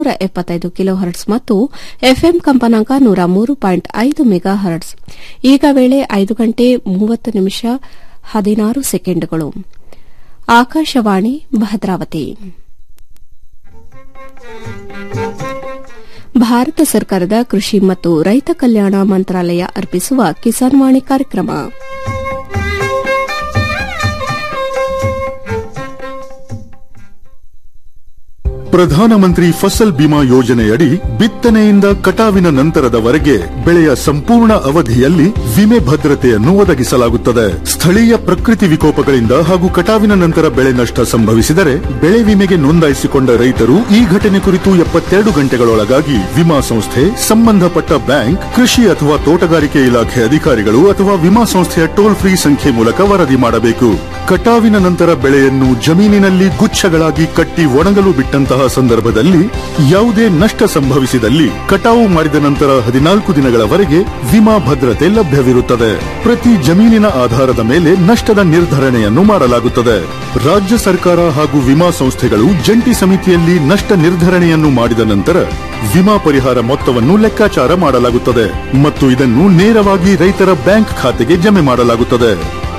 ನೂರ ಎಪ್ಪತ್ತೈದು kilo hertz ಮತ್ತು ಎಫ್ಎಂ ಕಂಪನಾಂಕ ನೂರ ಮೂರು ಪಾಯಿಂಟ್ ಐದು ಮೆಗಾ ಹರ್ಟ್ಸ್ ಈಗ ವೇಳೆ ಐದು ಗಂಟೆ ಮೂವತ್ತು ನಿಮಿಷ ಹದಿನಾರು ಸೆಕೆಂಡ್ಗಳು ಆಕಾಶವಾಣಿ ಭದ್ರಾವತಿ ಭಾರತ ಸರ್ಕಾರದ ಕೃಷಿ ಮತ್ತು ರೈತ ಕಲ್ಯಾಣ ಮಂತ್ರಾಲಯ ಅರ್ಪಿಸುವ ಕಿಸಾನ್ ವಾಣಿ ಕಾರ್ಯಕ್ರಮ ಪ್ರಧಾನಮಂತ್ರಿ ಫಸಲ್ ಬಿಮಾ ಯೋಜನೆಯಡಿ ಬಿತ್ತನೆಯಿಂದ ಕಟಾವಿನ ನಂತರದವರೆಗೆ ಬೆಳೆಯ ಸಂಪೂರ್ಣ ಅವಧಿಯಲ್ಲಿ ವಿಮೆ ಭದ್ರತೆಯನ್ನು ಒದಗಿಸಲಾಗುತ್ತದೆ ಸ್ಥಳೀಯ ಪ್ರಕೃತಿ ವಿಕೋಪಗಳಿಂದ ಹಾಗೂ ಕಟಾವಿನ ನಂತರ ಬೆಳೆ ನಷ್ಟ ಸಂಭವಿಸಿದರೆ ಬೆಳೆ ವಿಮೆಗೆ ನೋಂದಾಯಿಸಿಕೊಂಡ ರೈತರು ಈ ಘಟನೆ ಕುರಿತು ಎಪ್ಪತ್ತೆರಡು ಗಂಟೆಗಳೊಳಗಾಗಿ ವಿಮಾ ಸಂಸ್ಥೆ ಸಂಬಂಧಪಟ್ಟ ಬ್ಯಾಂಕ್ ಕೃಷಿ ಅಥವಾ ತೋಟಗಾರಿಕೆ ಇಲಾಖೆ ಅಧಿಕಾರಿಗಳು ಅಥವಾ ವಿಮಾ ಸಂಸ್ಥೆಯ ಟೋಲ್ ಫ್ರೀ ಸಂಖ್ಯೆ ಮೂಲಕ ವರದಿ ಮಾಡಬೇಕು ಕಟಾವಿನ ನಂತರ ಬೆಳೆಯನ್ನು ಜಮೀನಿನಲ್ಲಿ ಗುಚ್ಛಗಳಾಗಿ ಕಟ್ಟಿ ಒಣಗಲು ಬಿಟ್ಟಂತಹ ಸಂದರ್ಭದಲ್ಲಿ ಯಾವುದೇ ನಷ್ಟ ಸಂಭವಿಸಿದಲ್ಲಿ ಕಟಾವು ಮಾಡಿದ ನಂತರ ಹದಿನಾಲ್ಕು ದಿನಗಳವರೆಗೆ ವಿಮಾ ಭದ್ರತೆ ಲಭ್ಯವಿರುತ್ತದೆ ಪ್ರತಿ ಜಮೀನಿನ ಆಧಾರದ ಮೇಲೆ ನಷ್ಟದ ನಿರ್ಧರಣೆಯನ್ನು ಮಾಡಲಾಗುತ್ತದೆ ರಾಜ್ಯ ಸರ್ಕಾರ ಹಾಗೂ ವಿಮಾ ಸಂಸ್ಥೆಗಳು ಜಂಟಿ ಸಮಿತಿಯಲ್ಲಿ ನಷ್ಟ ನಿರ್ಧರಣೆಯನ್ನು ಮಾಡಿದ ನಂತರ ವಿಮಾ ಪರಿಹಾರ ಮೊತ್ತವನ್ನು ಲೆಕ್ಕಾಚಾರ ಮಾಡಲಾಗುತ್ತದೆ ಮತ್ತು ಇದನ್ನು ನೇರವಾಗಿ ರೈತರ ಬ್ಯಾಂಕ್ ಖಾತೆಗೆ ಜಮೆ ಮಾಡಲಾಗುತ್ತದೆ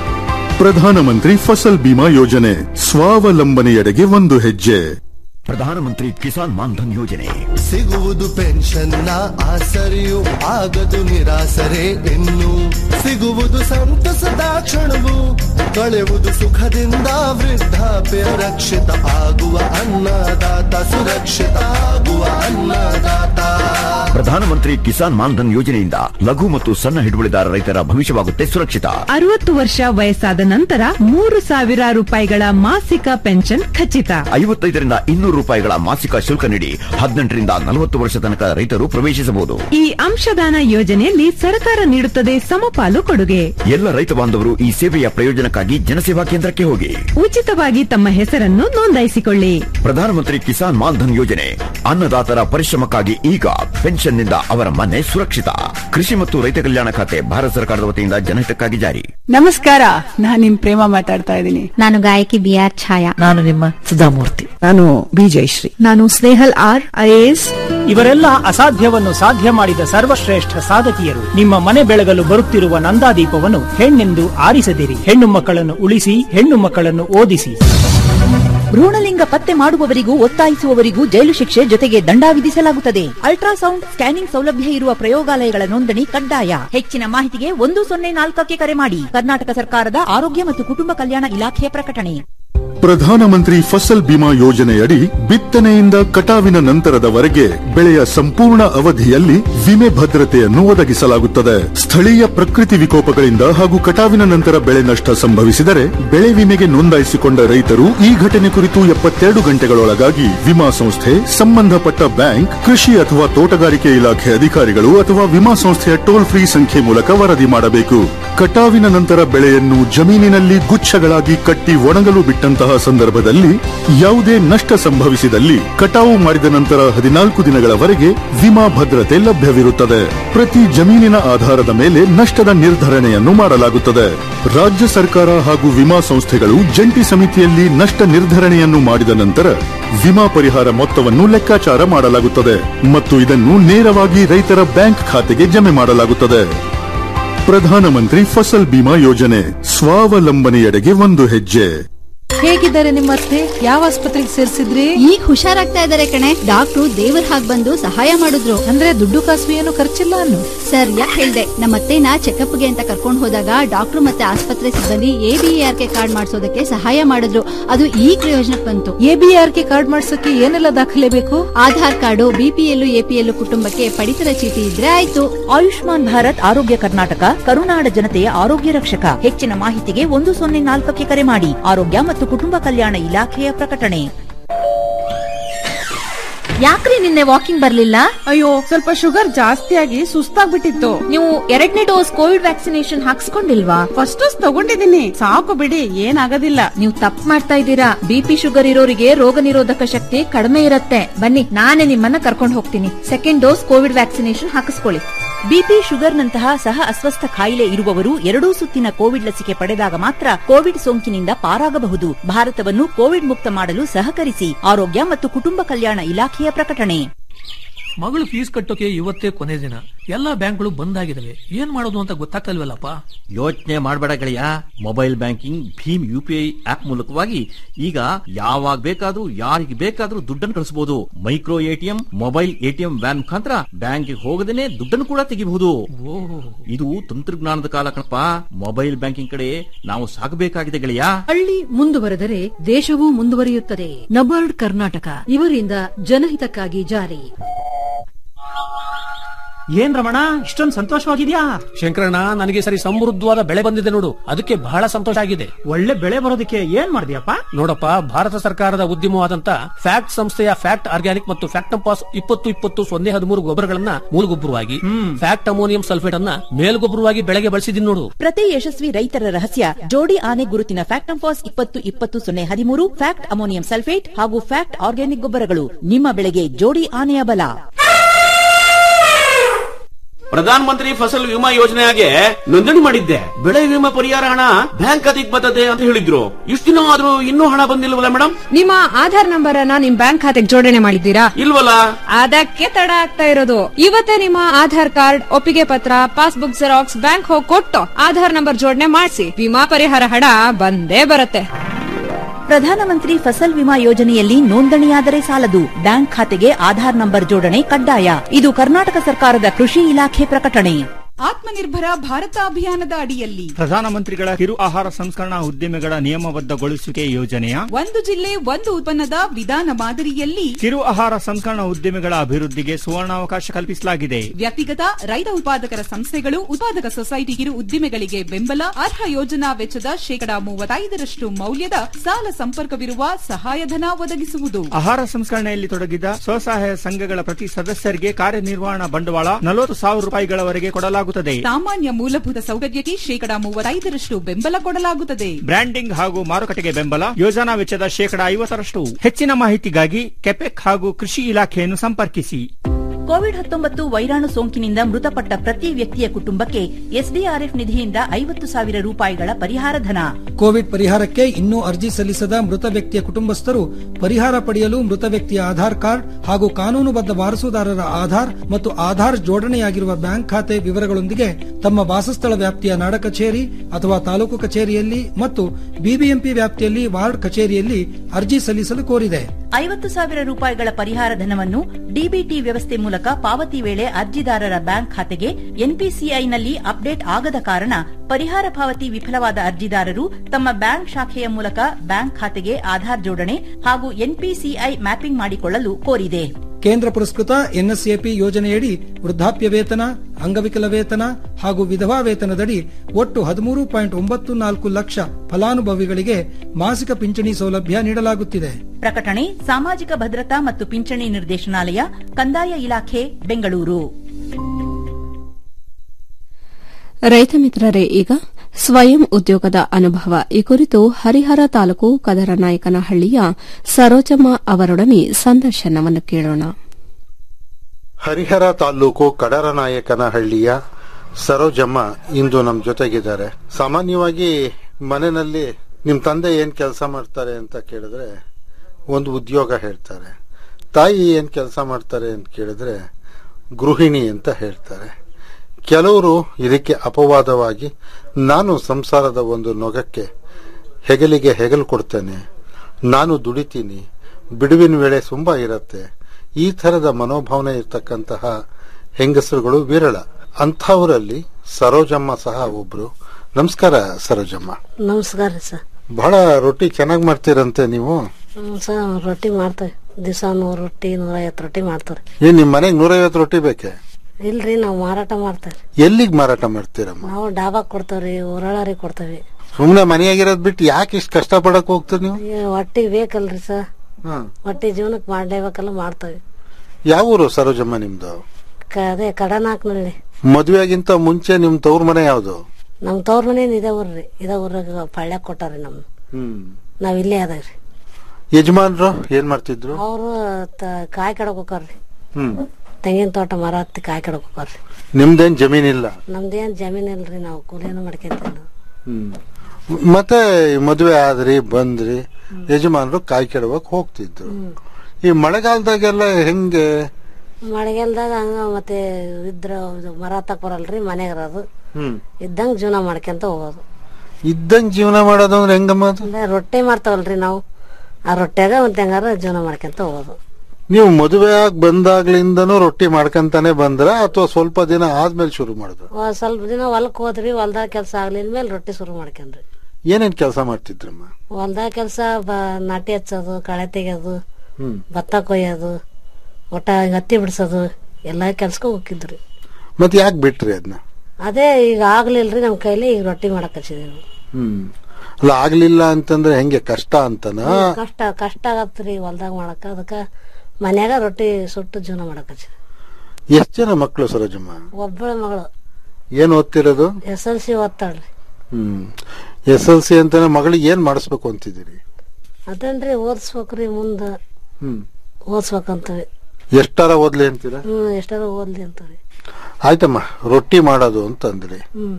ಪ್ರಧಾನಮಂತ್ರಿ ಫಸಲ್ ಬಿಮಾ ಯೋಜನೆ ಸ್ವಾವಲಂಬನೆಯೆಡೆಗೆ ಒಂದು ಹೆಜ್ಜೆ ಪ್ರಧಾನಮಂತ್ರಿ ಕಿಸಾನ್ ಮಾನ್ಧನ್ ಯೋಜನೆ ಸಿಗುವುದು ಪೆನ್ಷನ್ನ ಆಸರೆಯು ಆಗದು ನಿರಾಸರೆ ಇನ್ನು ಸಿಗುವುದು ಸಂತಸದ ಕ್ಷಣವು ಕಳೆವುದು ಸುಖದಿಂದ ವೃದ್ಧಾಪ್ಯ ರಕ್ಷಿತ ಆಗುವ ಅನ್ನದಾತ ಸುರಕ್ಷಿತ ಆಗುವ ಅನ್ನದಾತ ಪ್ರಧಾನಮಂತ್ರಿ ಕಿಸಾನ್ ಮಾನ್ಧನ್ ಯೋಜನೆಯಿಂದ ಲಘು ಮತ್ತು ಸಣ್ಣ ಹಿಡುವಳಿದಾರ ರೈತರ ಭವಿಷ್ಯವಾಗುತ್ತೆ ಸುರಕ್ಷಿತ ಅರವತ್ತು ವರ್ಷ ವಯಸ್ಸಾದ ನಂತರ ಮೂರು ಸಾವಿರ ರೂಪಾಯಿಗಳ ಮಾಸಿಕ ಪೆನ್ಷನ್ ಖಚಿತ ಐವತ್ತೈದರಿಂದ ಇನ್ನೂರು ರೂಪಾಯಿಗಳ ಮಾಸಿಕ ಶುಲ್ಕ ನೀಡಿ ಹದಿನೆಂಟರಿಂದ ನಲವತ್ತು ವರ್ಷ ತನಕ ರೈತರು ಪ್ರವೇಶಿಸಬಹುದು ಈ ಅಂಶದಾನ ಯೋಜನೆಯಲ್ಲಿ ಸರ್ಕಾರ ನೀಡುತ್ತದೆ ಸಮಪಾಲು ಕೊಡುಗೆ ಎಲ್ಲ ರೈತ ಬಾಂಧವರು ಈ ಸೇವೆಯ ಪ್ರಯೋಜನಕ್ಕಾಗಿ ಜನಸೇವಾ ಕೇಂದ್ರಕ್ಕೆ ಹೋಗಿ ಉಚಿತವಾಗಿ ತಮ್ಮ ಹೆಸರನ್ನು ನೋಂದಾಯಿಸಿಕೊಳ್ಳಿ ಪ್ರಧಾನಮಂತ್ರಿ ಕಿಸಾನ್ ಮಾನ್ಧನ್ ಯೋಜನೆ ಅನ್ನದಾತರ ಪರಿಶ್ರಮಕ್ಕಾಗಿ ಈಗ ಪೆನ್ಷನ್ನಿಂದ ಅವರ ಮನೆ ಸುರಕ್ಷಿತ ಕೃಷಿ ಮತ್ತು ರೈತ ಕಲ್ಯಾಣ ಖಾತೆ ಭಾರತ ಸರ್ಕಾರದ ವತಿಯಿಂದ ಜನಹಿತಕ್ಕಾಗಿ ಜಾರಿ ನಮಸ್ಕಾರ ನಾನ್ ನಿಮ್ ಪ್ರೇಮ ಮಾತಾಡ್ತಾ ಇದ್ದೀನಿ ನಾನು ಗಾಯಕಿ ಬಿ ಆರ್ ಛಾಯಾ ನಾನು ನಿಮ್ಮ ಸುಧಾಮೂರ್ತಿ ನಾನು ಬಿ ಜಯಶ್ರೀ ನಾನು ಸ್ನೇಹಲ್ ಆರ್ ಐಎಎಸ್ ಇವರೆಲ್ಲ ಅಸಾಧ್ಯವನ್ನು ಸಾಧ್ಯ ಮಾಡಿದ ಸರ್ವಶ್ರೇಷ್ಠ ಸಾಧಕಿಯರು ನಿಮ್ಮ ಮನೆ ಬೆಳಗಲು ಬರುತ್ತಿರುವ ನಂದಾದೀಪವನ್ನು ಹೆಣ್ಣೆಂದು ಆರಿಸದಿರಿ ಹೆಣ್ಣು ಮಕ್ಕಳನ್ನು ಉಳಿಸಿ ಹೆಣ್ಣು ಮಕ್ಕಳನ್ನು ಓದಿಸಿ ಭ್ರೂಣಲಿಂಗ ಪತ್ತೆ ಮಾಡುವವರಿಗೂ ಒತ್ತಾಯಿಸುವವರಿಗೂ ಜೈಲು ಶಿಕ್ಷೆ ಜೊತೆಗೆ ದಂಡ ವಿಧಿಸಲಾಗುತ್ತದೆ ಅಲ್ಟ್ರಾಸೌಂಡ್ ಸ್ಕ್ಯಾನಿಂಗ್ ಸೌಲಭ್ಯ ಇರುವ ಪ್ರಯೋಗಾಲಯಗಳ ನೋಂದಣಿ ಕಡ್ಡಾಯ ಹೆಚ್ಚಿನ ಮಾಹಿತಿಗೆ ಒಂದು ಸೊನ್ನೆ ನಾಲ್ಕಕ್ಕೆ ಕರೆ ಮಾಡಿ ಕರ್ನಾಟಕ ಸರ್ಕಾರದ ಆರೋಗ್ಯ ಮತ್ತು ಕುಟುಂಬ ಕಲ್ಯಾಣ ಇಲಾಖೆಯ ಪ್ರಕಟಣೆ ಪ್ರಧಾನಮಂತ್ರಿ ಫಸಲ್ ಬಿಮಾ ಯೋಜನೆಯಡಿ ಬಿತ್ತನೆಯಿಂದ ಕಟಾವಿನ ನಂತರದವರೆಗೆ ಬೆಳೆಯ ಸಂಪೂರ್ಣ ಅವಧಿಯಲ್ಲಿ ವಿಮೆ ಭದ್ರತೆಯನ್ನು ಒದಗಿಸಲಾಗುತ್ತದೆ ಸ್ಥಳೀಯ ಪ್ರಕೃತಿ ವಿಕೋಪಗಳಿಂದ ಹಾಗೂ ಕಟಾವಿನ ನಂತರ ಬೆಳೆ ನಷ್ಟ ಸಂಭವಿಸಿದರೆ ಬೆಳೆ ವಿಮೆಗೆ ನೋಂದಾಯಿಸಿಕೊಂಡ ರೈತರು ಈ ಘಟನೆ ಕುರಿತು ಎಪ್ಪತ್ತೆರಡು ಗಂಟೆಗಳೊಳಗಾಗಿ ವಿಮಾ ಸಂಸ್ಥೆ ಸಂಬಂಧಪಟ್ಟ ಬ್ಯಾಂಕ್ ಕೃಷಿ ಅಥವಾ ತೋಟಗಾರಿಕೆ ಇಲಾಖೆ ಅಧಿಕಾರಿಗಳು ಅಥವಾ ವಿಮಾ ಸಂಸ್ಥೆಯ ಟೋಲ್ ಫ್ರೀ ಸಂಖ್ಯೆ ಮೂಲಕ ವರದಿ ಮಾಡಬೇಕು ಕಟಾವಿನ ನಂತರ ಬೆಳೆಯನ್ನು ಜಮೀನಿನಲ್ಲಿ ಗುಚ್ಛಗಳಾಗಿ ಕಟ್ಟಿ ಒಣಗಲು ಬಿಟ್ಟಂತಹ ಸಂದರ್ಭದಲ್ಲಿ ಯಾವುದೇ ನಷ್ಟ ಸಂಭವಿಸಿದಲ್ಲಿ ಕಟಾವು ಮಾಡಿದ ನಂತರ ಹದಿನಾಲ್ಕು ದಿನಗಳವರೆಗೆ ವಿಮಾ ಭದ್ರತೆ ಲಭ್ಯವಿರುತ್ತದೆ ಪ್ರತಿ ಜಮೀನಿನ ಆಧಾರದ ಮೇಲೆ ನಷ್ಟದ ನಿರ್ಧರಣೆಯನ್ನು ಮಾಡಲಾಗುತ್ತದೆ ರಾಜ್ಯ ಸರ್ಕಾರ ಹಾಗೂ ವಿಮಾ ಸಂಸ್ಥೆಗಳು ಜಂಟಿ ಸಮಿತಿಯಲ್ಲಿ ನಷ್ಟ ನಿರ್ಧರಣೆಯನ್ನು ಮಾಡಿದ ನಂತರ ವಿಮಾ ಪರಿಹಾರ ಮೊತ್ತವನ್ನು ಲೆಕ್ಕಾಚಾರ ಮಾಡಲಾಗುತ್ತದೆ ಮತ್ತು ಇದನ್ನು ನೇರವಾಗಿ ರೈತರ ಬ್ಯಾಂಕ್ ಖಾತೆಗೆ ಜಮೆ ಮಾಡಲಾಗುತ್ತದೆ ಪ್ರಧಾನಮಂತ್ರಿ ಫಸಲ್ ಬಿಮಾ ಯೋಜನೆ ಸ್ವಾವಲಂಬನೆಯೆಡೆಗೆ ಒಂದು ಹೆಜ್ಜೆ ಹೇಗಿದ್ದಾರೆ ನಿಮ್ಮ ಅತ್ತೆ ಯಾವ ಆಸ್ಪತ್ರೆಗೆ ಸೇರಿಸಿದ್ರಿ ಈಗ ಹುಷಾರಾಗ್ತಾ ಇದಾರೆ ಕಣೆ ಡಾಕ್ಟ್ರು ದೇವ್ರ ಹಾಗ್ ಬಂದು ಸಹಾಯ ಮಾಡಿದ್ರು ಅಂದ್ರೆ ದುಡ್ಡು ಕಾಸು ಏನು ಖರ್ಚಿಲ್ಲ ಅನ್ನು ಸರ್ ಯಾಕೆ ಹೇಳ್ದೆ ನಮ್ಮ ಅತ್ತೆನ ಚೆಕಪ್ಗೆ ಅಂತ ಕರ್ಕೊಂಡು ಹೋದಾಗ ಡಾಕ್ಟ್ರು ಮತ್ತೆ ಆಸ್ಪತ್ರೆ ಸಿಬ್ಬಂದಿ ಎಬಿಆರ್ ಕೆ ಕಾರ್ಡ್ ಮಾಡಿಸೋದಕ್ಕೆ ಸಹಾಯ ಮಾಡಿದ್ರು ಅದು ಈ ಪ್ರಯೋಜನಕ್ಕೆ ಬಂತು ಎಬಿಆರ್ ಕೆ ಕಾರ್ಡ್ ಮಾಡ್ಸಕ್ಕೆ ಏನೆಲ್ಲ ದಾಖಲೆ ಬೇಕು ಆಧಾರ್ ಕಾರ್ಡು ಬಿಪಿಎಲ್ ಎಪಿಎಲ್ ಕುಟುಂಬಕ್ಕೆ ಪಡಿತರ ಚೀಟಿ ಇದ್ರೆ ಆಯ್ತು ಆಯುಷ್ಮಾನ್ ಭಾರತ್ ಆರೋಗ್ಯ ಕರ್ನಾಟಕ ಕರುನಾಡ ಜನತೆಯ ಆರೋಗ್ಯ ರಕ್ಷಕ ಹೆಚ್ಚಿನ ಮಾಹಿತಿಗೆ ಒಂದು ಸೊನ್ನೆ ನಾಲ್ಕಕ್ಕೆ ಕರೆ ಮಾಡಿ ಆರೋಗ್ಯ ಮತ್ತು ಕುಟುಂಬ ಕಲ್ಯಾಣ ಇಲಾಖೆಯ ಪ್ರಕಟಣೆ ಯಾಕ್ರಿ ನಿನ್ನೆ ವಾಕಿಂಗ್ ಬರ್ಲಿಲ್ಲ ಅಯ್ಯೋ ಸ್ವಲ್ಪ ಶುಗರ್ ಜಾಸ್ತಿ ಆಗಿ ಸುಸ್ತಾಗ್ಬಿಟ್ಟಿತ್ತು ನೀವು ಎರಡನೇ ಡೋಸ್ ಕೋವಿಡ್ ವ್ಯಾಕ್ಸಿನೇಷನ್ ಹಾಕ್ಸ್ಕೊಂಡಿಲ್ವಾ ಫಸ್ಟ್ ಡೋಸ್ ತಗೊಂಡಿದ್ದೀನಿ ಸಾಕು ಬಿಡಿ ಏನಾಗೋದಿಲ್ಲ ನೀವು ತಪ್ಪು ಮಾಡ್ತಾ ಇದ್ದೀರಾ ಬಿಪಿ ಶುಗರ್ ಇರೋರಿಗೆ ರೋಗ ನಿರೋಧಕ ಶಕ್ತಿ ಕಡಿಮೆ ಇರುತ್ತೆ ಬನ್ನಿ ನಾನೇ ನಿಮ್ಮನ್ನ ಕರ್ಕೊಂಡು ಹೋಗ್ತೀನಿ ಸೆಕೆಂಡ್ ಡೋಸ್ ಕೋವಿಡ್ ವ್ಯಾಕ್ಸಿನೇಷನ್ ಹಾಕಿಸ್ಕೊಳ್ಳಿ ಬಿಪಿ ಶುಗರ್ನಂತಹ ಸಹ ಅಸ್ವಸ್ಥ ಕಾಯಿಲೆ ಇರುವವರು ಎರಡೂ ಸುತ್ತಿನ ಕೋವಿಡ್ ಲಸಿಕೆ ಪಡೆದಾಗ ಮಾತ್ರ ಕೋವಿಡ್ ಸೋಂಕಿನಿಂದ ಪಾರಾಗಬಹುದು ಭಾರತವನ್ನು ಕೋವಿಡ್ ಮುಕ್ತ ಮಾಡಲು ಸಹಕರಿಸಿ ಆರೋಗ್ಯ ಮತ್ತು ಕುಟುಂಬ ಕಲ್ಯಾಣ ಇಲಾಖೆಯ ಪ್ರಕಟಣೆ ಮಗಳು ಫೀಸ್ ಕಟ್ಟೋಕೆ ಇವತ್ತೇ ಕೊನೆ ದಿನ ಎಲ್ಲಾ ಬ್ಯಾಂಕ್ಗಳು ಬಂದ್ ಆಗಿದಾವೆ ಏನ್ ಮಾಡೋದು ಅಂತ ಗೊತ್ತಾಗ್ತಲ್ವಲ್ಲಪ್ಪ ಯೋಚನೆ ಮಾಡಬೇಡ ಗೆಳೆಯ ಮೊಬೈಲ್ ಬ್ಯಾಂಕಿಂಗ್ ಭೀಮ್ ಯು ಪಿ ಐ ಆಪ್ ಮೂಲಕವಾಗಿ ಈಗ ಯಾವಾಗ ಬೇಕಾದ್ರೂ ಯಾರಿಗೆ ಬೇಕಾದ್ರೂ ದುಡ್ಡನ್ನು ಕಳಿಸಬಹುದು micro ATM mobile ATM van ಮುಖಾಂತರ ಬ್ಯಾಂಕ್ಗೆ ಹೋಗದೇನೆ ದುಡ್ಡನ್ನು ಕೂಡ ತೆಗಿಬಹುದು ಇದು ತಂತ್ರಜ್ಞಾನದ ಕಾಲ ಕಣಪ್ಪ ಮೊಬೈಲ್ ಬ್ಯಾಂಕಿಂಗ್ ಕಡೆ ನಾವು ಸಾಗಬೇಕಾಗಿದೆ ಗೆಳೆಯ ಹಳ್ಳಿ ಮುಂದುವರೆದರೆ ದೇಶವೂ ಮುಂದುವರಿಯುತ್ತದೆ ನಬಾರ್ಡ್ ಕರ್ನಾಟಕ ಇವರಿಂದ ಜನಹಿತಕ್ಕಾಗಿ ಜಾರಿ ಏನ್ ರಮಣ ಇಷ್ಟೊಂದು ಸಂತೋಷವಾಗಿದ್ಯಾ ಶಂಕರಣ್ಣ ನನಗೆ ಈ ಸರಿ ಸಮೃದ್ಧವಾದ ಬೆಳೆ ಬಂದಿದೆ ನೋಡು ಅದಕ್ಕೆ ಬಹಳ ಸಂತೋಷ ಆಗಿದೆ ಒಳ್ಳೆ ಬೆಳೆ ಬರೋದಕ್ಕೆ ಏನ್ ಮಾಡಿದ್ಯಪ್ಪ ನೋಡಪ್ಪ ಭಾರತ ಸರ್ಕಾರದ ಉದ್ಯಮವಾದಂತ ಫ್ಯಾಕ್ಟ್ ಸಂಸ್ಥೆಯ ಫ್ಯಾಕ್ಟ್ ಆರ್ಗ್ಯಾನಿಕ್ ಮತ್ತು ಫ್ಯಾಕ್ಟಂಪಾಸ್ ಇಪ್ಪತ್ತು ಇಪ್ಪತ್ತು ಸೊನ್ನೆ ಹದಿಮೂರು ಗೊಬ್ಬರಗಳನ್ನ ಮೂಲಗೊಬ್ಬರವಾಗಿ ಫ್ಯಾಕ್ಟ್ ಅಮೋನಿಯಂ ಸಲ್ಫೇಟ್ ಅನ್ನ ಮೇಲ್ಗೊಬ್ಬರವಾಗಿ ಬೆಳೆಗೆ ಬಳಸಿದೀನಿ ನೋಡು ಪ್ರತಿ ಯಶಸ್ವಿ ರೈತರ ರಹಸ್ಯ ಜೋಡಿ ಆನೆ ಗುರುತಿನ ಫ್ಯಾಕ್ಟಂಫಾಸ್ ಇಪ್ಪತ್ತು ಇಪ್ಪತ್ತು ಸೊನ್ನೆ ಹದಿಮೂರು ಫ್ಯಾಕ್ಟ್ ಅಮೋನಿಯಂ ಸಲ್ಫೇಟ್ ಹಾಗೂ ಫ್ಯಾಕ್ಟ್ ಆರ್ಗ್ಯಾನಿಕ್ ಗೊಬ್ಬರಗಳು ನಿಮ್ಮ ಬೆಳೆಗೆ ಜೋಡಿ ಆನೆಯ ಬಲ ಪ್ರಧಾನ ಮಂತ್ರಿ ಫಸಲ್ ವಿಮಾ ಯೋಜನೆಗೆ ನೋಂದಣಿ ಮಾಡಿದ್ದೆ ಬೆಳೆ ವಿಮಾ ಪರಿಹಾರ ಹಣ ಬ್ಯಾಂಕ್ ಖಾತೆಗೆ ಬರ್ತದೆ ಅಂತ ಹೇಳಿದ್ರು ಇಷ್ಟು ದಿನ ಆದ್ರೂ ಇನ್ನೂ ಹಣ ಬಂದಿಲ್ವಲ್ಲ ಮೇಡಮ್ ನಿಮ್ಮ ಆಧಾರ್ ನಂಬರ್ ಅನ್ನ ನಿಮ್ ಬ್ಯಾಂಕ್ ಖಾತೆಗೆ ಜೋಡಣೆ ಮಾಡಿದ್ದೀರಾ ಇಲ್ವಲ್ಲ ಅದಕ್ಕೆ ತಡ ಆಗ್ತಾ ಇರೋದು ಇವತ್ತೇ ನಿಮ್ಮ ಆಧಾರ್ ಕಾರ್ಡ್ ಒಪ್ಪಿಗೆ ಪತ್ರ ಪಾಸ್ಬುಕ್ ಜೆರಾಕ್ಸ್ ಬ್ಯಾಂಕ್ ಹೋಗಿ ಕೊಟ್ಟು ಆಧಾರ್ ನಂಬರ್ ಜೋಡಣೆ ಮಾಡಿಸಿ ವಿಮಾ ಪರಿಹಾರ ಹಣ ಬಂದೇ ಬರುತ್ತೆ ಪ್ರಧಾನಮಂತ್ರಿ ಫಸಲ್ ವಿಮಾ ಯೋಜನೆಯಲ್ಲಿ ನೋಂದಣಿಯಾದರೆ ಸಾಲದು ಬ್ಯಾಂಕ್ ಖಾತೆಗೆ ಆಧಾರ್ ನಂಬರ್ ಜೋಡಣೆ ಕಡ್ಡಾಯ ಇದು ಕರ್ನಾಟಕ ಸರ್ಕಾರದ ಕೃಷಿ ಇಲಾಖೆ ಪ್ರಕಟಣೆ ಆತ್ಮನಿರ್ಭರ ಭಾರತ ಅಭಿಯಾನದ ಅಡಿಯಲ್ಲಿ ಪ್ರಧಾನಮಂತ್ರಿಗಳ ಕಿರು ಆಹಾರ ಸಂಸ್ಕರಣಾ ಉದ್ಯಮಿಗಳ ನಿಯಮಬದ್ಧಗೊಳಿಸುವಿಕೆ ಯೋಜನೆಯ ಒಂದು ಜಿಲ್ಲೆ ಒಂದು ಉತ್ಪನ್ನದ ವಿಧಾನ ಮಾದರಿಯಲ್ಲಿ ಕಿರು ಆಹಾರ ಸಂಸ್ಕರಣಾ ಉದ್ಯಮಿಗಳ ಅಭಿವೃದ್ಧಿಗೆ ಸುವರ್ಣಾವಕಾಶ ಕಲ್ಪಿಸಲಾಗಿದೆ ವ್ಯಕ್ತಿಗತ ರೈತ ಉತ್ಪಾದಕರ ಸಂಸ್ಥೆಗಳು ಉತ್ಪಾದಕ ಸೊಸೈಟಿ ಕಿರು ಉದ್ದಿಮೆಗಳಿಗೆ ಬೆಂಬಲ ಅರ್ಹ ಯೋಜನಾ ವೆಚ್ಚದ ಶೇಕಡಾ ಮೂವತ್ತೈದರಷ್ಟು ಮೌಲ್ಯದ ಸಾಲ ಸಂಪರ್ಕವಿರುವ ಸಹಾಯಧನ ಒದಗಿಸುವುದು ಆಹಾರ ಸಂಸ್ಕರಣೆಯಲ್ಲಿ ತೊಡಗಿದ ಸ್ವಸಹಾಯ ಸಂಘಗಳ ಪ್ರತಿ ಸದಸ್ಯರಿಗೆ ಕಾರ್ಯನಿರ್ವಹಣಾ ಬಂಡವಾಳ ನಲವತ್ತು ಸಾವಿರ ರೂಪಾಯಿಗಳವರೆಗೆ ಕೊಡಲಾಗುತ್ತದೆ ಸಾಮಾನ್ಯ ಮೂಲಭೂತ ಸೌಕರ್ಯಕ್ಕೆ ಶೇಕಡಾ ಮೂವತ್ತೈದರಷ್ಟು ಬೆಂಬಲ ಕೊಡಲಾಗುತ್ತದೆ ಬ್ರ್ಯಾಂಡಿಂಗ್ ಹಾಗೂ ಮಾರುಕಟ್ಟೆಗೆ ಬೆಂಬಲ ಯೋಜನಾ ವೆಚ್ಚದ ಶೇಕಡಾ ಐವತ್ತರಷ್ಟು ಹೆಚ್ಚಿನ ಮಾಹಿತಿಗಾಗಿ ಕೆಪೆಕ್ ಹಾಗೂ ಕೃಷಿ ಇಲಾಖೆಯನ್ನು ಸಂಪರ್ಕಿಸಿ ಕೋವಿಡ್ ಹತ್ತೊಂಬತ್ತು ವೈರಾಣು ಸೋಂಕಿನಿಂದ ಮೃತಪಟ್ಟ ಪ್ರತಿ ವ್ಯಕ್ತಿಯ ಕುಟುಂಬಕ್ಕೆ ಎಸ್ಡಿಆರ್ಎಫ್ ನಿಧಿಯಿಂದ ಐವತ್ತು ಸಾವಿರ ರೂಪಾಯಿಗಳ ಪರಿಹಾರ ಧನ ಕೋವಿಡ್ ಪರಿಹಾರಕ್ಕೆ ಇನ್ನೂ ಅರ್ಜಿ ಸಲ್ಲಿಸದ ಮೃತ ವ್ಯಕ್ತಿಯ ಕುಟುಂಬಸ್ಥರು ಪರಿಹಾರ ಪಡೆಯಲು ಮೃತ ವ್ಯಕ್ತಿಯ ಆಧಾರ್ ಕಾರ್ಡ್ ಹಾಗೂ ಕಾನೂನುಬದ್ಧ ವಾರಸುದಾರರ ಆಧಾರ್ ಮತ್ತು ಆಧಾರ್ ಜೋಡಣೆಯಾಗಿರುವ ಬ್ಯಾಂಕ್ ಖಾತೆ ವಿವರಗಳೊಂದಿಗೆ ತಮ್ಮ ವಾಸಸ್ಥಳ ವ್ಯಾಪ್ತಿಯ ನಾಡ ಕಚೇರಿ ಅಥವಾ ತಾಲೂಕು ಕಚೇರಿಯಲ್ಲಿ ಮತ್ತು ಬಿಬಿಎಂಪಿ ವ್ಯಾಪ್ತಿಯಲ್ಲಿ ವಾರ್ಡ್ ಕಚೇರಿಯಲ್ಲಿ ಅರ್ಜಿ ಸಲ್ಲಿಸಲು ಕೋರಿದೆ ಐವತ್ತು ಸಾವಿರ ರೂಪಾಯಿಗಳ ಪರಿಹಾರ ಧನವನ್ನು ಡಿಬಿಟಿ ವ್ಯವಸ್ಥೆ ಮೂಲಕ ಪಾವತಿ ವೇಳೆ ಅರ್ಜಿದಾರರ ಬ್ಯಾಂಕ್ ಖಾತೆಗೆ ಎನ್ಪಿಸಿಐನಲ್ಲಿ ಅಪ್ಡೇಟ್ ಆಗದ ಕಾರಣ ಪರಿಹಾರ ಪಾವತಿ ವಿಫಲವಾದ ಅರ್ಜಿದಾರರು ತಮ್ಮ ಬ್ಯಾಂಕ್ ಶಾಖೆಯ ಮೂಲಕ ಬ್ಯಾಂಕ್ ಖಾತೆಗೆ ಆಧಾರ್ ಜೋಡಣೆ ಹಾಗೂ ಎನ್ಪಿಸಿಐ ಮ್ಯಾಪಿಂಗ್ ಮಾಡಿಕೊಳ್ಳಲು ಕೋರಿದೆ ಕೇಂದ್ರ ಪುರಸ್ಕೃತ ಎನ್ಎಸ್ಎಪಿ ಯೋಜನೆಯಡಿ ವೃದ್ಧಾಪ್ಯ ವೇತನ ಅಂಗವಿಕಲ ವೇತನ ಹಾಗೂ ವಿಧವಾ ವೇತನದಡಿ ಒಟ್ಟು ಹದಿಮೂರು ಪಾಯಿಂಟ್ ಒಂಬತ್ತು ನಾಲ್ಕು ಲಕ್ಷ ಫಲಾನುಭವಿಗಳಿಗೆ ಮಾಸಿಕ ಪಿಂಚಣಿ ಸೌಲಭ್ಯ ನೀಡಲಾಗುತ್ತಿದೆ ಪ್ರಕಟಣೆ ಸಾಮಾಜಿಕ ಭದ್ರತಾ ಮತ್ತು ಪಿಂಚಣಿ ನಿರ್ದೇಶನಾಲಯ ಕಂದಾಯ ಇಲಾಖೆ ಬೆಂಗಳೂರು ರೈತ ಮಿತ್ರರೇ ಈಗ ಸ್ವಯಂ ಉದ್ಯೋಗದ ಅನುಭವ ಈ ಕುರಿತು ಹರಿಹರ ತಾಲೂಕು ಕದರನಾಯಕನಹಳ್ಳಿಯ ಸರೋಜಮ್ಮ ಅವರೊಡನೆ ಸಂದರ್ಶನವನ್ನು ಕೇಳೋಣ ಹರಿಹರ ತಾಲೂಕು ಕಡರನಾಯಕನಹಳ್ಳಿಯ ಸರೋಜಮ್ಮ ಇಂದು ನಮ್ಮ ಜೊತೆಗಿದ್ದಾರೆ ಸಾಮಾನ್ಯವಾಗಿ ಮನೆಯಲ್ಲಿ ನಿಮ್ಮ ತಂದೆ ಏನ್ ಕೆಲಸ ಮಾಡ್ತಾರೆ ಅಂತ ಕೇಳಿದ್ರೆ ಒಂದು ಉದ್ಯೋಗ ಹೇಳ್ತಾರೆ ತಾಯಿ ಏನ್ ಕೆಲಸ ಮಾಡ್ತಾರೆ ಅಂತ ಕೇಳಿದ್ರೆ ಗೃಹಿಣಿ ಅಂತ ಹೇಳ್ತಾರೆ ಕೆಲವರು ಇದಕ್ಕೆ ಅಪವಾದವಾಗಿ ನಾನು ಸಂಸಾರದ ಒಂದು ನೊಗಕ್ಕೆ ಹೆಗಲಿಗೆ ಹೆಗಲು ಕೊಡ್ತೇನೆ ನಾನು ದುಡಿತೀನಿ ಬಿಡುವಿನ ವೇಳೆ ತುಂಬಾ ಇರತ್ತೆ ಈ ತರದ ಮನೋಭಾವನೆ ಇರ್ತಕ್ಕಂತಹ ಹೆಂಗಸರುಗಳು ವಿರಳ ಅಂಥವರಲ್ಲಿ ಸರೋಜಮ್ಮ ಸಹ ಒಬ್ರು ನಮಸ್ಕಾರ ಸರೋಜಮ್ಮ ನಮಸ್ಕಾರ ಸರ್ ಬಹಳ ರೊಟ್ಟಿ ಚೆನ್ನಾಗಿ ಮಾಡ್ತೀರಂತೆ ನೀವು ಹ್ಮ್ ಸರ್ ರೊಟ್ಟಿ ಮಾಡ್ತೇವೆ ದಿವಸ ನೂರು ರೊಟ್ಟಿ ನೂರ ಐವತ್ತು ರೊಟ್ಟಿ ಮಾಡ್ತಾರೆ ಏನ್ ನಿಮ್ ಮನೆಗೆ ನೂರೈವತ್ತು ರೊಟ್ಟಿ ಬೇಕೆ ಇಲ್ರಿ ನಾವು ಮಾರಾಟ ಮಾಡ್ತೇವೆ ಎಲ್ಲಿಗೆ ಮಾರಾಟ ಮಾಡ್ತೀರಮ್ಮ ನಾವು ಡಾಬಾಕ್ ಕೊಡ್ತೇವ್ರಿ ಉರಳಾರಿ ಕೊಡ್ತೇವಿ ಸುಮ್ನೆ ಮನೆಯಾಗಿರೋದ್ ಬಿಟ್ಟು ಯಾಕೆ ಇಷ್ಟು ಕಷ್ಟ ಪಡಕ್ ಹೋಗ್ತೀರಿ ನೀವು ಈ ಹೊಟ್ಟಿಗೆ ಬೇಕಲ್ರಿ ಸರ್ ಹ್ಮ್. ಹೊಟ್ಟಿ ಜೀವನಕ್ಕೆ ಮಾಡ್ಲೇಬೇಕಲ್ಲ ಮಾಡ್ತೇವೆ ಯಾವ ಊರು ಸರೋಜಮ್ಮ ನಿಮ್ದು ಕ- ಅದೇ ಕಡನಾಕ್ನಲ್ಲಿ ಮದುವೆಗಿಂತ ಮುಂಚೆ ನಿಮ್ ತವ್ರ ಮನೆ ಯಾವ್ದು ನಮ್ ತವ್ರ ಮನೆ ಇದೇ ಊರ್ರಿ ಇದೇ ಊರಾಗ ಪಳ್ಳ್ಯಾಗ ಕೊಟ್ಟಾರಿ ನಮ್ ಹ್ಮ್ ನಾವ್ ಇಲ್ಲೇ ಅದಾವ್ರಿ ಯಜಮಾನ್ರು ಏನ್ ಮಾಡ್ತಿದ್ರು ಅವರು ಕಾಯಿ ಕಡಕ್ ಹೋಗಾರ್ರಿ ಹ್ಮ್ ತೆಂಗಿನ ತೋಟ ಮರ ಹತ್ತಿ ಕಾಯಿ ಕೆಡಕ್ ಹೋಗ್ರಿ ನಿಮ್ದೇನ್ ಜಮೀನಿಲ್ಲ ನಮ್ದೇನ್ ಜಮೀನ್ ಇಲ್ರಿ ನಾವು ಕೂಲಿಯನ್ನು ಮಾಡ್ಕೊಂತೀವಿ ನಾವು. ಹ್ಮ್ ಮತ್ತೆ ಈ ಮದುವೆ ಆದ್ರಿ ಬಂದ್ರಿ ಯಜಮಾನರು ಕಾಯಿ ಕೆಡವಕ್ ಹೋಗ್ತಿದ್ರು ಈ ಮಳೆಗಾಲದಾಗೆಲ್ಲ ಹೆಂಗೆ ಮಳೆಗಾಲದಾಗ ಹಂಗ ಮತ್ತೆ ಇದ್ರ ಇದು ಮರ ಹತ್ತಕ್ ಬರಲ್ರಿ ಮನೆಗೆ ಇರೋದು ಹ್ಮ್ ಇದ್ದಂಗ ಜೀವನ ಮಾಡ್ಕೊಂತ ಹೋಗೋದು ಇದ್ದಂಗ್ ಜೀವನ ಮಾಡೋದು ಅಂದ್ರೆ ಹೆಂಗಮ್ಮ ಅದು ಅಂದ್ರೆ ರೊಟ್ಟಿ ಮಾಡ್ತಾವಲ್ರಿ ನಾವು ಆ ರೊಟ್ಟ್ಯಾಗ ಒಂದ್ ಹೆಂಗಾರ ಜೀವನ ಮಾಡ್ಕೊಂತ ಹೋಗೋದು ನೀವು ಮದುವೆ ಆಗಿ ಬಂದಾಗ್ಲಿಂದನೂ ರೊಟ್ಟಿ ಮಾಡ್ಕೊಂತಾನೆ ಬಂದ್ರ ಅಥವಾ ಸ್ವಲ್ಪ ದಿನ ಆದ್ಮೇಲೆ ಶುರು ಮಾಡಿದ್ರು ಒಂದ್ ಸ್ವಲ್ಪ ದಿನ ಹೊಲಕ್ ಹೋದ್ರಿ ಹೊಲ್ದಾಗ ಕೆಲಸ ಆಗ್ಲಿಲ್ಲ ಮೇಲೆ ರೊಟ್ಟಿ ಶುರು ಮಾಡ್ಕೊಂಡ್ರಿ ಏನೇನ್ ಕೆಲಸ ಮಾಡ್ತಿದ್ರಮ್ಮ ಹೊಲ್ದಾಗ ಕೆಲಸ ನಾಟಿ ಹಚ್ಚೋದು ಕಳೆ ತೆಗಿಯೋದು ಹ್ಮ್ ಭತ್ತ ಕೊಯ್ಯೋದು ಒಟ್ಟ ಹತ್ತಿ ಬಿಡ್ಸೋದು ಎಲ್ಲಾ ಕೆಲ್ಸಕ್ಕೂ ಹೋಗಿದ್ರಿ ಮತ್ತೆ ಯಾಕೆ ಬಿಟ್ರಿ ಅದನ್ನ ಅದೇ ಈಗ ಆಗ್ಲಿಲ್ರಿ ನಮ್ ಕೈಲಿ ಈಗ ರೊಟ್ಟಿ ಮಾಡಕ್ ಹಚ್ಚಿದೀವಿ ಹ್ಮ್ ಅಲ್ಲ ಆಗ್ಲಿಲ್ಲ ಅಂತಂದ್ರೆ ಹೆಂಗೆ ಕಷ್ಟ ಅಂತನಾ ಕಷ್ಟ ಕಷ್ಟ ಆಗತ್ರಿ ಹೊಲ್ದಾಗ ಮಾಡಕ ಅದಕ್ಕ ಮನ್ಯಾಗ ರೊಟ್ಟಿ ಸುಟ್ಟು ಜೀವನ ಮಾಡಕ್ ಹಚ್ಚಿದ್ವಿ ಎಷ್ಟ್ ಜನ ಮಕ್ಕಳು ಸರೋಜಮ್ಮ ಒಬ್ಬಳ ಮಗಳು ಏನ್ ಓದ್ತಿರೋದು ಎಸ್ ಎಲ್ ಸಿ ಓದ್ತಾಳ್ರಿ ಹ್ಮ್ ಎಸ್ ಎಲ್ ಸಿ ಅಂತಾನೆ ಮಗಳಿಗೆ ಏನ್ ಮಾಡಿಸ್ಬೇಕು ಅಂತಿದ್ದೀರಿ ಅದೇನ್ರಿ ಓದಿಸ್ಬೇಕ್ರಿ ಮುಂದ ಹ್ಮ್ ಓದಿಸ್ಬೇಕಂತವಿ ಎಷ್ಟಾರ ಓದ್ಲಿ ಅಂತೀರಾ ಹ್ಮ್ ಎಷ್ಟಾರ ಓದ್ಲಿ ಅಂತವಿ ಆಯ್ತಮ್ಮ ರೊಟ್ಟಿ ಮಾಡೋದು ಅಂತಂದ್ರಿ ಹ್ಮ್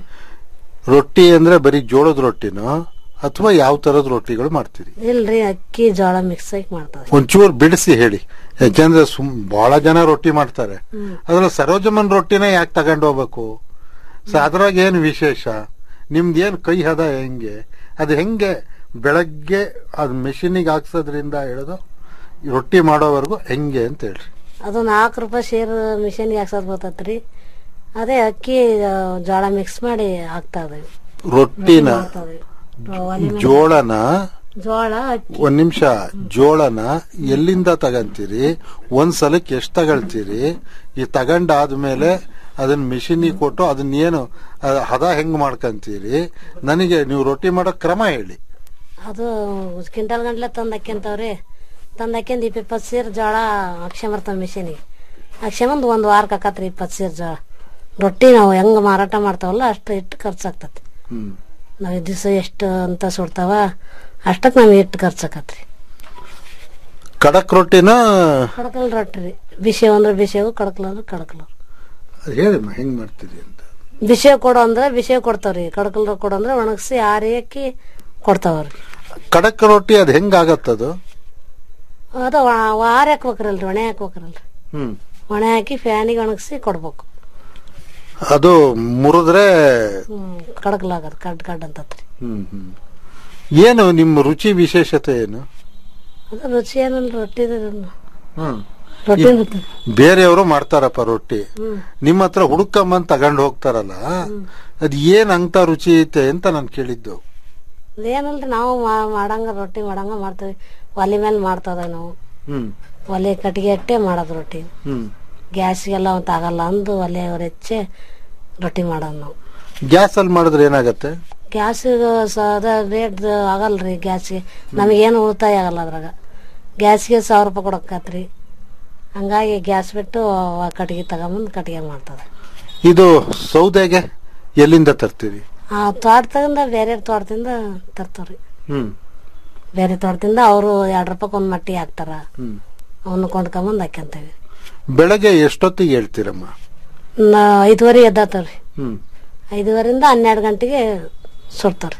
ರೊಟ್ಟಿ ಅಂದ್ರೆ ಬರೀ ಜೋಳದ ರೊಟ್ಟಿನೋ ಅಥವಾ ಯಾವ ತರದ ರೊಟ್ಟಿಗಳು ಮಾಡ್ತೀರಿ ಇಲ್ರಿ ಅಕ್ಕಿ ಜೋಳ ಮಿಕ್ಸ್ ಆಗಿ ಮಾಡ್ತಾವೆ ಒಂಚೂರು ಬಿಡಿಸಿ ಹೇಳಿ ಯಾಕೆಂದ್ರೆ ಸುಮ್ ಬಹಳ ಜನ ರೊಟ್ಟಿ ಮಾಡ್ತಾರೆ ಅದ್ರಲ್ಲಿ ಸರೋಜಮ್ಮನ್ ರೊಟ್ಟಿನ ಯಾಕೆ ತಗೊಂಡು ಹೋಗ್ಬೇಕು ಸೊ ಅದ್ರಾಗ ಏನ್ ವಿಶೇಷ ನಿಮ್ದು ಏನ್ ಕೈ ಹದ ಹೆಂಗೆ ಅದು ಹೆಂಗೆ ಬೆಳಗ್ಗೆ ಅದ್ ಮೆಷಿನಿಗೆ ಹಾಕ್ಸೋದ್ರಿಂದ ಹಿಡಿದು ರೊಟ್ಟಿ ಮಾಡೋವರೆಗೂ ಹೆಂಗೆ ಅಂತ ಹೇಳ್ರಿ ಅದು ನಾಲ್ಕು ರೂಪಾಯಿ ಶೇರ್ ಮಿಷನ್ಗೆ ಹಾಕ್ಸೋದ್ ಬರ್ತೈತ್ರಿ ಅದೇ ಅಕ್ಕಿ ಆ, ಜೋಳ ಮಿಕ್ಸ್ ಮಾಡಿ ಹಾಕ್ತಾ ಇದೇವಿ ರೊಟ್ಟಿನ ಮಾಡ್ತಾ ಇದೀವಿ. ಒಲೆ ಮೇಲೆ ಜೋಳನ ಜೋಳ ಅಕ್ಕಿ ಒಂದ್ ನಿಮಿಷ ಜೋಳನ ಎಲ್ಲಿಂದ ತಗಂತೀರಿ ಒಂದ್ ಸಲಕ್ಕೆ ಎಷ್ಟ್ ತಗೊಳ್ತೀರಿ ಈ ತಗೊಂಡಾದ್ಮೇಲೆ ಅದನ್ನ ಮಿಷಿನಿಗೆ ಕೊಟ್ಟು ಅದನ್ನ ಏನು ಅದ್ ಹದ ಹೆಂಗ್ ಮಾಡ್ಕಂತೀರಿ ನನಗೆ ನೀವು ರೊಟ್ಟಿ ಮಾಡೋ ಕ್ರಮ ಹೇಳಿ ಅದು ಕ್ವಿಂಟಲ್ ಗಂಟ್ಲೆ ತಂದು ಹಾಕ್ಯಂತವ್ರಿ ತಂದು ಹಾಕ್ಯಂದು ಇಪ್ಪ ಇಪ್ಪತ್ತು ಸೇರ್ ಜೋಳ ಹಾಕ್ಸ್ಕೊಂಬರ್ತಾವ ಮಿಷಿನಿಗೆ ಹಾಕ್ಸ್ಕೊಂಬಂದು ಒಂದು ವಾರಕ್ಕೆ ಹಾಕತ್ರಿ ಇಪ್ಪತ್ತು ಸೇರ್ ಜೋಳ ರೊಟ್ಟಿ ನಾವು ಹೆಂಗ್ ಮಾರಾಟ ಮಾಡ್ತಾವಲ್ಲ ಅಷ್ಟು ಇಟ್ಟು ಖರ್ಚಾಗ್ತತಿ ಹ್ಮ್ ನಾವು ದಿವಸ ಎಷ್ಟು ಅಂತ ಸುಡ್ತಾವ ಅಷ್ಟಕ್ಕೆ ನಮ್ಗೆ ಇಟ್ಟು ಖರ್ಚಾಕತ್ರಿ ಕಡಕ್ ರೊಟ್ಟಿನ ಕಡಕಲ್ ರೊಟ್ಟಿ ರೀ ಬಿಸಿವು ಅಂದ್ರೆ ಬಿಸಿವು ಕಡಕಲ್ ಅಂದ್ರೆ ಕಡಕಲ್ ಹೇಳಿಮ್ಮ ಹೆಂಗ್ ಮಾಡ್ತೀರಿ ಅಂತ ಬಿಸಿವು ಕೊಡು ಅಂದ್ರೆ ಬಿಸಿವು ಕೊಡ್ತಾವ್ರಿ ಕಡಕಲ್ ಕೊಡು ಅಂದ್ರೆ ಒಣಗಿಸಿ ಆರಿ ಹಾಕಿ ಕೊಡ್ತಾವ್ರಿ ಕಡಕ್ ರೊಟ್ಟಿ ಅದ್ ಹೆಂಗ್ ಆಗತ್ತದು ಅದು ವಾರ ಹಾಕ್ಬೇಕ್ರಲ್ರಿ ಒಣೆ ಹಾಕ್ಬೇಕ್ರಲ್ರಿ ಹ್ಮ್ ಒಣೆ ಹಾಕಿ ಫ್ಯಾನಿಗೆ ಒಣಗಿಸಿ ಕೊಡ್ಬೇಕು ಅದು ಮುರಿದ್ರೆ ಹ್ಮ್ ಕಡಕಲಾಗದು ಕಡ್ ಕಡ್ ಅಂತತ್ರಿ ಹ್ಮ್ ಹ್ಮ್ ಏನು ನಿಮ್ಮ ರುಚಿ ವಿಶೇಷತೆ ಏನು ಅದು ರುಚಿ ಏನಲ್ಲ ರೊಟ್ಟಿ ಹ್ಮ್ ರೊಟ್ಟಿ ಇರುತ್ತೆ. ಬೇರೆಯವರು ಮಾಡ್ತಾರಪ್ಪ ರೊಟ್ಟಿ ಹ್ಮ್. ನಿಮ್ಮ ಹತ್ರ ಹುಡುಕಂಬಂದ್ ತಗೊಂಡ್ ಹೋಗ್ತಾರಲ್ಲ ಅದ್ ಏನ್ ಅಂತ ರುಚಿ ಐತೆ ಅಂತ ನಾನು ಕೇಳಿದ್ದು ಏನಲ್ರಿ ನಾವು ಮಾ- ಮಾಡಂಗ ರೊಟ್ಟಿ ಮಾಡಂಗ ಮಾಡ್ತೀವಿ ಒಲೆ ಮೇಲೆ ಮಾಡ್ತದ ನಾವು ಹ್ಮ್ ಒಲೆ ಕಟ್ಟಿಗೆ ಇಟ್ಟೆ ಮಾಡೋದು ರೊಟ್ಟಿ ಹ್ಮ್ ಗ್ಯಾಸ್ಗೆಲ್ಲ ಅಂತ ಆಗಲ್ಲ ಅಂದು ಒಲೆ ಅವ್ರ ಹೆಚ್ಚೆ ರೊಟ್ಟಿ ಮಾಡೋದು ನಾವು ಗ್ಯಾಸ್ ಅಲ್ಲಿ ಮಾಡಿದ್ರೆ ಏನಾಗತ್ತೆ ಗ್ಯಾಸಿಗೆ ಅದ ರೇಟ್ ಆಗಲ್ರಿ ಗ್ಯಾಸ್ಗೆ ನಮಗೇನು ಉಳಿತಾಯ ಆಗಲ್ಲ ಅದ್ರಾಗ ಗ್ಯಾಸ್ಗೆ ಸಾವಿರ ರೂಪಾಯಿ ಕೊಡಕ್ಕಾತ್ರಿ ಹಂಗಾಗಿ ಗ್ಯಾಸ್ ಬಿಟ್ಟು ಆ ಕಟ್ಟಿಗೆ ತಗೊಂಬಂದು ಕಟ್ಟಿಗೆ ಮಾಡ್ತದೆ ಇದು ಸೌದೆಗೆ ಎಲ್ಲಿಂದ ತರ್ತೀರಿ ಆ ತೋಟದಿಂದ ಬೇರೆ ತೋಟದಿಂದ ತರ್ತಾವ್ರಿ ಹ್ಮ್ ಬೇರೆ ತೋಟದಿಂದ ಅವರು ಎರಡು ರೂಪಾಯಿ ಒಂದು ಮಟ್ಟಿ ಹಾಕ್ತಾರ ಹ್ಮ್ ಅವನ್ನ ಕೊಂಡ್ಕೊಂಬಂದು ಹಾಕ್ಯಂತೇವಿ ಬೆಳಗ್ಗೆ ಎಷ್ಟೊತ್ತಿಗೆ ಹೇಳ್ತೀರಮ್ಮ ನಾ ಐದುವರೆ ಎದ್ದಾತವ್ರಿ ಹ್ಮ್ ಐದುವರೆಯಿಂದ ಹನ್ನೆರಡು ಗಂಟೆಗೆ ಸುಡ್ತಾವ್ರಿ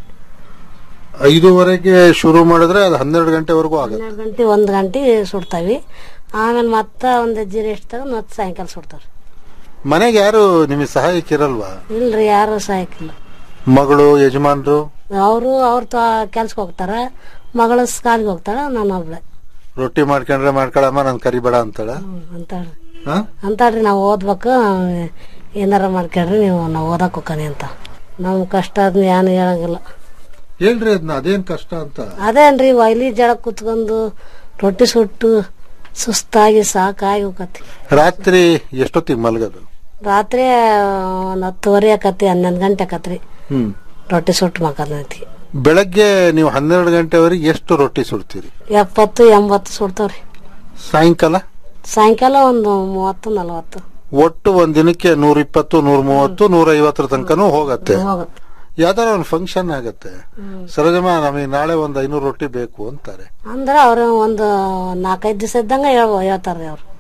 ಐದೂವರೆಗೆ ಶುರು ಮಾಡಿದ್ರೆ ಅದು ಹನ್ನೆರಡು ಗಂಟೆವರೆಗೂ ಆಗತ್ತೆ ಹನ್ನೆರಡು ಗಂಟೆ ಒಂದು ಗಂಟೆ ಸುಡ್ತಾವಿ ಆಮೇಲೆ ಮತ್ತೆ ಒಂದು ಹೆಜ್ಜೆ ರೆಸ್ಟ್ ತಗೊಂಡು ಮತ್ತೆ ಸಾಯಂಕಾಲ ಸುಡ್ತಾವ್ರಿ ಮನೆಗೆ ಯಾರು ನಿಮಗೆ ಸಹಾಯಕ್ಕಿರಲ್ವಾ ಇಲ್ರಿ ಯಾರು ಸಹಾಯಕ್ಕಿಲ್ಲ ಮಗಳು ಯಜಮಾನ್ರು ಅವರು ಅವ್ರ ಕೆಲ್ಸಕ್ಕೆ ಹೋಗ್ತಾರ ಮಗಳ ಸ್ಕಾಲಿಗೆ ಹೋಗ್ತಾಳ ನಾನು ಒಬ್ಳೆ ರೊಟ್ಟಿ ಮಾಡ್ಕೊಂಡ್ರೆ ಮಾಡ್ಕೊಳಮ್ಮ ನನ್ ಕರಿಬೇಡ ಅಂತಾಳ ಅಂತಾಳ್ರಿ ಹಾ? ಅಂತಾಳ್ರಿ ನಾವು ಓದ್ಬೇಕು ಏನಾರ ಮಾಡ್ಕೊಳ್ರಿ ನೀವು ನಾವು ಓದಕ್ ಹೋಗ್ಕನಿ ಅಂತ ನಮ್ ಕಷ್ಟ ಅದ್ನ ಏನು ಹೇಳಂಗಿಲ್ಲ ಹೇಳ್ರಿ ಅದನ್ನ ಅದೇನ್ ಕಷ್ಟ ಅಂತ ಅದೇನ್ರಿ ಒಯ್ಲಿ ಜಳ ಕುತ್ಕೊಂಡು ರೊಟ್ಟಿ ಸುಟ್ಟು ಸುಸ್ತಾಗಿ ಸಾಕಾಗಿ ಹೋಗತಿ ರಾತ್ರಿ ಎಷ್ಟೊತ್ತಿಗೆ ಮಲಗೋದು ರಾತ್ರಿ ಒಂದ್ ಹತ್ತುವರೆ ಆಕತಿ ಹನ್ನೊಂದು ಗಂಟೆ ಆಕತ್ರಿ ಹ್ಮ್ ರೊಟ್ಟಿ ಸುಟ್ಟು ಮಕ್ಕಳೈತಿ ಬೆಳಗ್ಗೆ ನೀವು ಹನ್ನೆರಡು ಗಂಟೆವರೆಗೆ ಎಷ್ಟು ರೊಟ್ಟಿ ಸುಡ್ತೀರಿ ಎಪ್ಪತ್ತು ಎಂಬತ್ತು ಸುಡ್ತಾವ್ರಿ ಸಾಯಂಕಾಲ ಸಾಯಂಕಾಲ ಒಂದು ಮೂವತ್ತು ನಲವತ್ತು ಒಟ್ಟು ಒಂದ್ ದಿನಕ್ಕೆ ನೂರ ಇಪ್ಪತ್ತು ನೂರ ಮೂವತ್ತು ನೂರ ಐವತ್ತರ ತನಕನೂ ಹೋಗತ್ತೆ ಹೋಗುತ್ತೆ ಯಾವ್ದಾರ ಒಂದು ಫಂಕ್ಷನ್ ಆಗತ್ತೆ ಸರೋಜಮ್ಮ ನಮಗೆ ನಾಳೆ ಒಂದ್ ಐನೂರು ರೊಟ್ಟಿ ಬೇಕು ಅಂತಾರೆ ಅಂದ್ರ ಅವ್ರ ಒಂದು ನಾಲ್ಕೈದು ದಿವಸ ಇದ್ದಂಗ ಹೇಳ್ಬೋ ಹೇಳ್ತಾರ್ರಿ ಅವ್ರು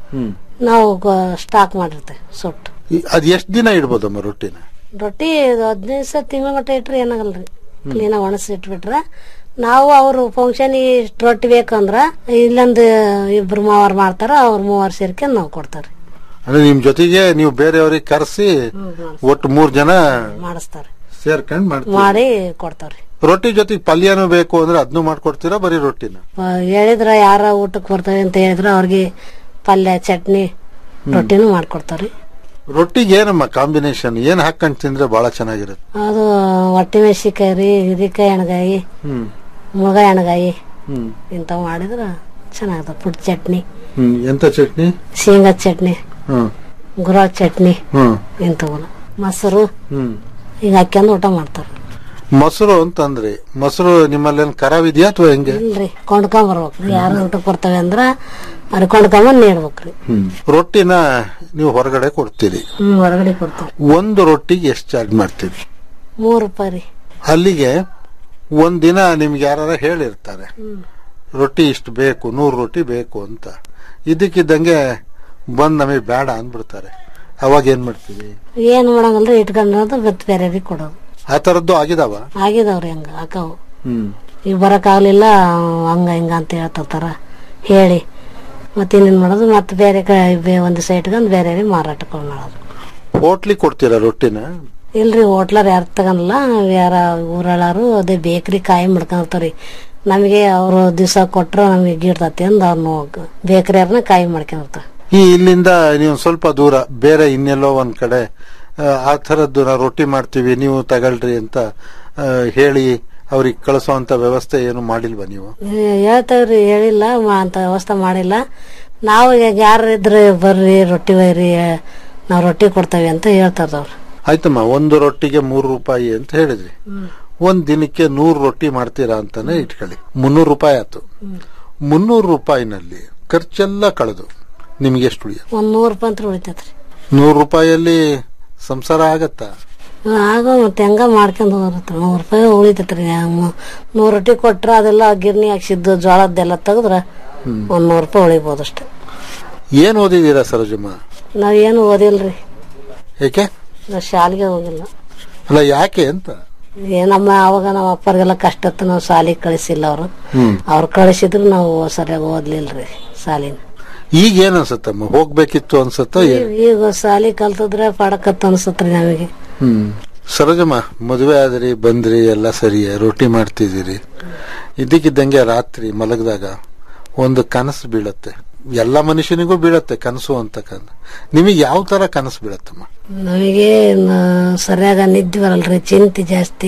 ಹ್ಮ್ ನಾವು ಸ್ಟಾಕ್ ಮಾಡಿರ್ತೇವೆ ಸುಟ್ಟು ಈ- ಅದ್ ಎಷ್ಟ್ ದಿನ ಇಡ್ಬೋದಮ್ಮ ರೊಟ್ಟಿನ ರೊಟ್ಟಿ ಹದಿನೈದು ದಿವಸ ತಿಂಗಳ ಮಟ್ಟ ಇಟ್ರೆ ಏನಾಗಲ್ರಿ ಕ್ಲೀನಾಗಿ ಒಣಸಿ ಇಟ್ಬಿಟ್ರೆ ನಾವು ಅವ್ರು ಫಂಕ್ಷನ್ ಇಷ್ಟು ರೊಟ್ಟಿ ಬೇಕಂದ್ರ ಇಲ್ಲೊಂದು ಇಬ್ರು ಮೂವರು ಮಾಡ್ತಾರ ಅವ್ರ ಮೂವರು ಸೇರ್ಕೊಂಡು ನಾವು ಕೊಡ್ತಾರ ಅಂದ್ರೆ ನಿಮ್ ಜೊತೆಗೆ ನೀವು ಬೇರೆಯವ್ರಿಗೆ ಕರೆಸಿ ಒಟ್ಟು ಮೂರ್ ಜನ ಮಾಡಿಸ್ತಾರೆ ಸೇರ್ಕೊಂಡ್ ಮಾಡ್ತೀವಿ ಮಾಡಿ ಕೊಡ್ತಾವ್ರಿ ರೊಟ್ಟಿ ಜೊತೆಗೆ ಪಲ್ಯನೂ ಬೇಕು ಅಂದ್ರೆ ಅದನ್ನು ಮಾಡ್ಕೊಡ್ತೀರಾ ಬರೀ ರೊಟ್ಟಿನ ಆ, ಹೇಳಿದ್ರ ಯಾರ ಊಟಕ್ಕೆ ಬರ್ತವೆ ಅಂತ ಹೇಳಿದ್ರ ಅವ್ರಿಗೆ ಪಲ್ಯ ಚಟ್ನಿ ರೊಟ್ಟಿನೂ ಮಾಡ್ಕೊಡ್ತಾವ್ರಿ ರೊಟ್ಟಿಗೆ ಏನಮ್ಮ ಕಾಂಬಿನೇಷನ್ ಏನ್ ಹಾಕೊಂಡ್ ತಿಂದ್ರೆ ಬಹಳ ಚೆನ್ನಾಗಿರುತ್ತೆ ಅದು ಹೊಟ್ಟೆ ಮೆಣಸಿಕಾಯಿ ರೀ ಹಿರಿಕಾಯಿ ಎಣ್ಗಾಯಿ ಹ್ಮ್ ಮುಳಗ ಎಣ್ಗಾಯಿ ಹ್ಮ್ ಇಂಥವು ಮಾಡಿದ್ರ ಚೆನ್ನಾಗದ ಪುಟ್ ಚಟ್ನಿ ಹ್ಮ್ ಎಂತ ಚಟ್ನಿ ಶೇಂಗಾ ಚಟ್ನಿ ಹ್ಮ್ ಗುರಾಳ್ ಚಟ್ನಿ ಹ್ಮ್ ಇಂಥವು ಮೊಸರು ಹ್ಮ್ ಈಗ ಹಾಕ್ಯಂದು ಊಟ ಮಾಡ್ತಾರ ಮೊಸರು ಅಂತಂದ್ರಿ ಮೊಸರು ನಿಮ್ಮಲ್ಲಿ ಕರಾವಿದ್ಯಾ ಅಥವಾ ಹೆಂಗೆ ಇಲ್ರಿ ಕೊಂಡ್ಕೊಂಡ್ ಬರ್ಬೇಕ್ರಿ ಯಾರು ಊಟಕ್ಕೆ ಬರ್ತವೆ ಅಂದ್ರ ಅವ್ರಿಗೆ ಕೊಂಡ್ಕೊಂಬಂದ್ ನೀಡ್ಬೇಕ್ರಿ ಹ್ಮ್ ರೊಟ್ಟಿನ ನೀವು ಹೊರಗಡೆ ಕೊಡ್ತೀರಿ ಹ್ಮ್ ಹೊರಗಡೆ ಕೊಡ್ತೀವಿ ಒಂದು ರೊಟ್ಟಿಗೆ ಎಷ್ಟು ಚಾರ್ಜ್ ಮಾಡ್ತೀರಿ ಮೂರು ರೂಪಾಯಿ ರೀ ಅಲ್ಲಿಗೆ ಒಂದ್ ದಿನ ನಿಮ್ಗೆ ಯಾರ ಹೇಳಿರ್ತಾರೆ ರೊಟ್ಟಿ ಇಷ್ಟು ಬೇಕು ನೂರು ರೊಟ್ಟಿ ಬೇಕು ಅಂತ ಇದಕ್ಕಿದ್ದಂಗೆ ಬಂದ್ ನಮಗೆ ಬೇಡ ಅಂದ್ಬಿಡ್ತಾರೆ ಅವಾಗ ಏನ್ ಮಾಡ್ತೀವಿ ಏನ್ ಮಾಡಂಗಲ್ರಿ ಇಟ್ಕೊಂಡ್ರದ ಮತ್ತೆ ಬೇರೆಯವ್ರಿಗೆ ಕೊಡೋದು ಆ ತರದ್ದು ಆಗಿದಾವ ಆಗಿದಾವ್ರಿ ಹಂಗ ಹಾಕವು ಹ್ಮ್ ಈಗ ಬರಕ್ಕಾಗ್ಲಿಲ್ಲ ಹಂಗ ಹಿಂಗ ಅಂತ ಹೇಳ್ತಿರ್ತಾರ ಹೇಳಿ ಮತ್ತೆ ಇನ್ನೇನ್ ಮಾಡೋದು ಮತ್ತೆ ಬೇರೆ ಕ- ಬೇ- ಒಂದ್ ದಿವಸ ಇಟ್ಕೊಂಡ್ ಬೇರೆ ಮಾರಾಟಕ್ಕೆ ಮಾಡೋದು ಹೋಟ್ಲಿಗೆ ಕೊಡ್ತೀರಾ ರೊಟ್ಟಿನ ಇಲ್ರಿ ಹೋಟ್ಲರ್ ಯಾರು ತಗನಲ್ಲ ಯಾರ ಊರಳ್ಳಾರು ಅದೇ ಬೇಕ್ರಿ ಕಾಯಿ ಮಾಡ್ಕೊಂಡಿರ್ತಾವ್ರಿ ನಮಗೆ ಅವ್ರು ದಿವಸ ಕೊಟ್ರ ನಮಗೆ ಗಿಡ್ತತಿ ಅಂದ್ ಅವ್ರನ್ನ ಬೇಕ್ರಿಯವ್ರನ್ನ ಕಾಯಿ ಮಾಡ್ಕೊಂಡಿರ್ತಾರ ಈ ಇಲ್ಲಿಂದ ನೀವು ಸ್ವಲ್ಪ ದೂರ ಬೇರೆ ಇನ್ನೆಲ್ಲೋ ಒಂದ್ ಕಡೆ ಆ, ಆ ಥರದ್ದು ನಾವು ರೊಟ್ಟಿ ಮಾಡ್ತೀವಿ ನೀವು ತಗೊಳ್ರಿ ಅಂತ ಆ, ಹೇಳಿ ಅವ್ರಿಗೆ ಕಳಿಸೋಂತ ವ್ಯವಸ್ಥೆ ಏನು ಮಾಡಿಲ್ವಾ ನೀವು ಹೇಳ್ತೇವ್ರಿ ಹೇಳಿಲ್ಲ ಮಾ- ಅಂತ ವ್ಯವಸ್ಥೆ ಮಾಡಿಲ್ಲ ನಾವು ಈಗ ಯಾರು ಇದ್ರೆ ಬರ್ರಿ ರೊಟ್ಟಿ ಒಯ್ರಿ ನಾವು ರೊಟ್ಟಿ ಕೊಡ್ತೇವೆ ಅಂತ ಹೇಳ್ತಾರ ಅವ್ರು ಆಯ್ತಮ್ಮ ಒಂದು ರೊಟ್ಟಿಗೆ ಮೂರು ರೂಪಾಯಿ ಅಂತ ಹೇಳಿದ್ರಿ ಒಂದ್ ದಿನಕ್ಕೆ ನೂರು ರೊಟ್ಟಿ ಮಾಡ್ತೀರಾ ಅಂತಾನೆ ಇಟ್ಕೊಳ್ಳಿ ಮುನ್ನೂರು ರೂಪಾಯಿ ಆಯ್ತು ಮುನ್ನೂರು ರೂಪಾಯಿನಲ್ಲಿ ಖರ್ಚೆಲ್ಲ ಕಳೆದು ನಿಮ್ಗೆ ಎಷ್ಟು ಉಳಿಯ ಒಂದ್ ನೂರ್ ರೂಪಾಯಿ ಅಂತ ಉಳಿತೈತ್ರಿ ನೂರು ರೂಪಾಯಿಯಲ್ಲಿ ಸಂಸಾರ ಆಗತ್ತಾ ಆಗ ಮತ್ತೆ ಹೆಂಗ ಮಾಡ್ಕೊಂಡ್ ಹೋಗ್ರತ್ತ ನೂರ್ ರೂಪಾಯಿ ಉಳಿತೈತ್ರಿ ಮ- ನೂರ್ ರೊಟ್ಟಿ ಕೊಟ್ರ ಅದೆಲ್ಲ ಗಿರ್ನಿ ಹಾಕ್ಸಿದ್ದು ಜೋಳದ್ದೆಲ್ಲ ತೆಗದ್ರ ಒಂದ್ ನೂರ್ ರೂಪಾಯಿ ಉಳಿಬೋದು ಅಷ್ಟೇ ಏನ್ ಓದಿದೀರಾ ಸರೋಜಮ್ಮ ನಾವ್ ಏನು ಓದಿಲ್ರಿ ಏಕೆ ನಾವ್ ಶಾಲೆಗೆ ಹೋಗಿಲ್ಲ ಅಲ್ಲ ಯಾಕೆ ಅಂತ ಏ ನಮ್ಮ ಅವಾಗ ನಮ್ಮ ಅಪ್ಪರಿಗೆಲ್ಲ ಕಷ್ಟ ಇತ್ತು ನಾವು ಶಾಲೆಗೆ ಕಳಿಸಿಲ್ಲ ಅವ್ರು ಹ್ಮ್ ಅವ್ರು ಕಳಿಸಿದ್ರು ನಾವು ಸರಿಯಾಗಿ ಓದ್ಲಿಲ್ರಿ ಶಾಲಿನ ಈಗ ಏನ್ ಅನ್ಸತ್ತಮ್ಮ ಹೋಗ್ಬೇಕಿತ್ತು ಅನ್ಸತ್ತ ಏನ್ ಈಗ ಶಾಲಿ ಕಲ್ತಿದ್ರೆ ಪಡಕತ್ ಅನ್ಸತ್ರಿ ನಮಗೆ ಹ್ಮ್ ಸರೋಜಮ್ಮ ಮದುವೆ ಆದ್ರಿ ಬಂದ್ರಿ ಎಲ್ಲ ಸರಿ ರೊಟ್ಟಿ ಮಾಡ್ತಿದ್ದೀರಿ ಇದಕ್ಕಿದ್ದಂಗೆ ರಾತ್ರಿ ಮಲಗಿದಾಗ ಒಂದು ಕನಸು ಬೀಳತ್ತೆ ಎಲ್ಲ ಮನುಷ್ಯನಿಗೂ ಬೀಳತ್ತೆ ಕನಸು ಅಂತಕ್ಕಂಥ ನಿಮಗೆ ಯಾವ ತರ ಕನಸು ಬೀಳತ್ತಮ್ಮ ನಮಗೆ ನ- ಸರಿಯಾಗ ನಿದ್ದೆ ಬರಲ್ರಿ ಚಿಂತೆ ಜಾಸ್ತಿ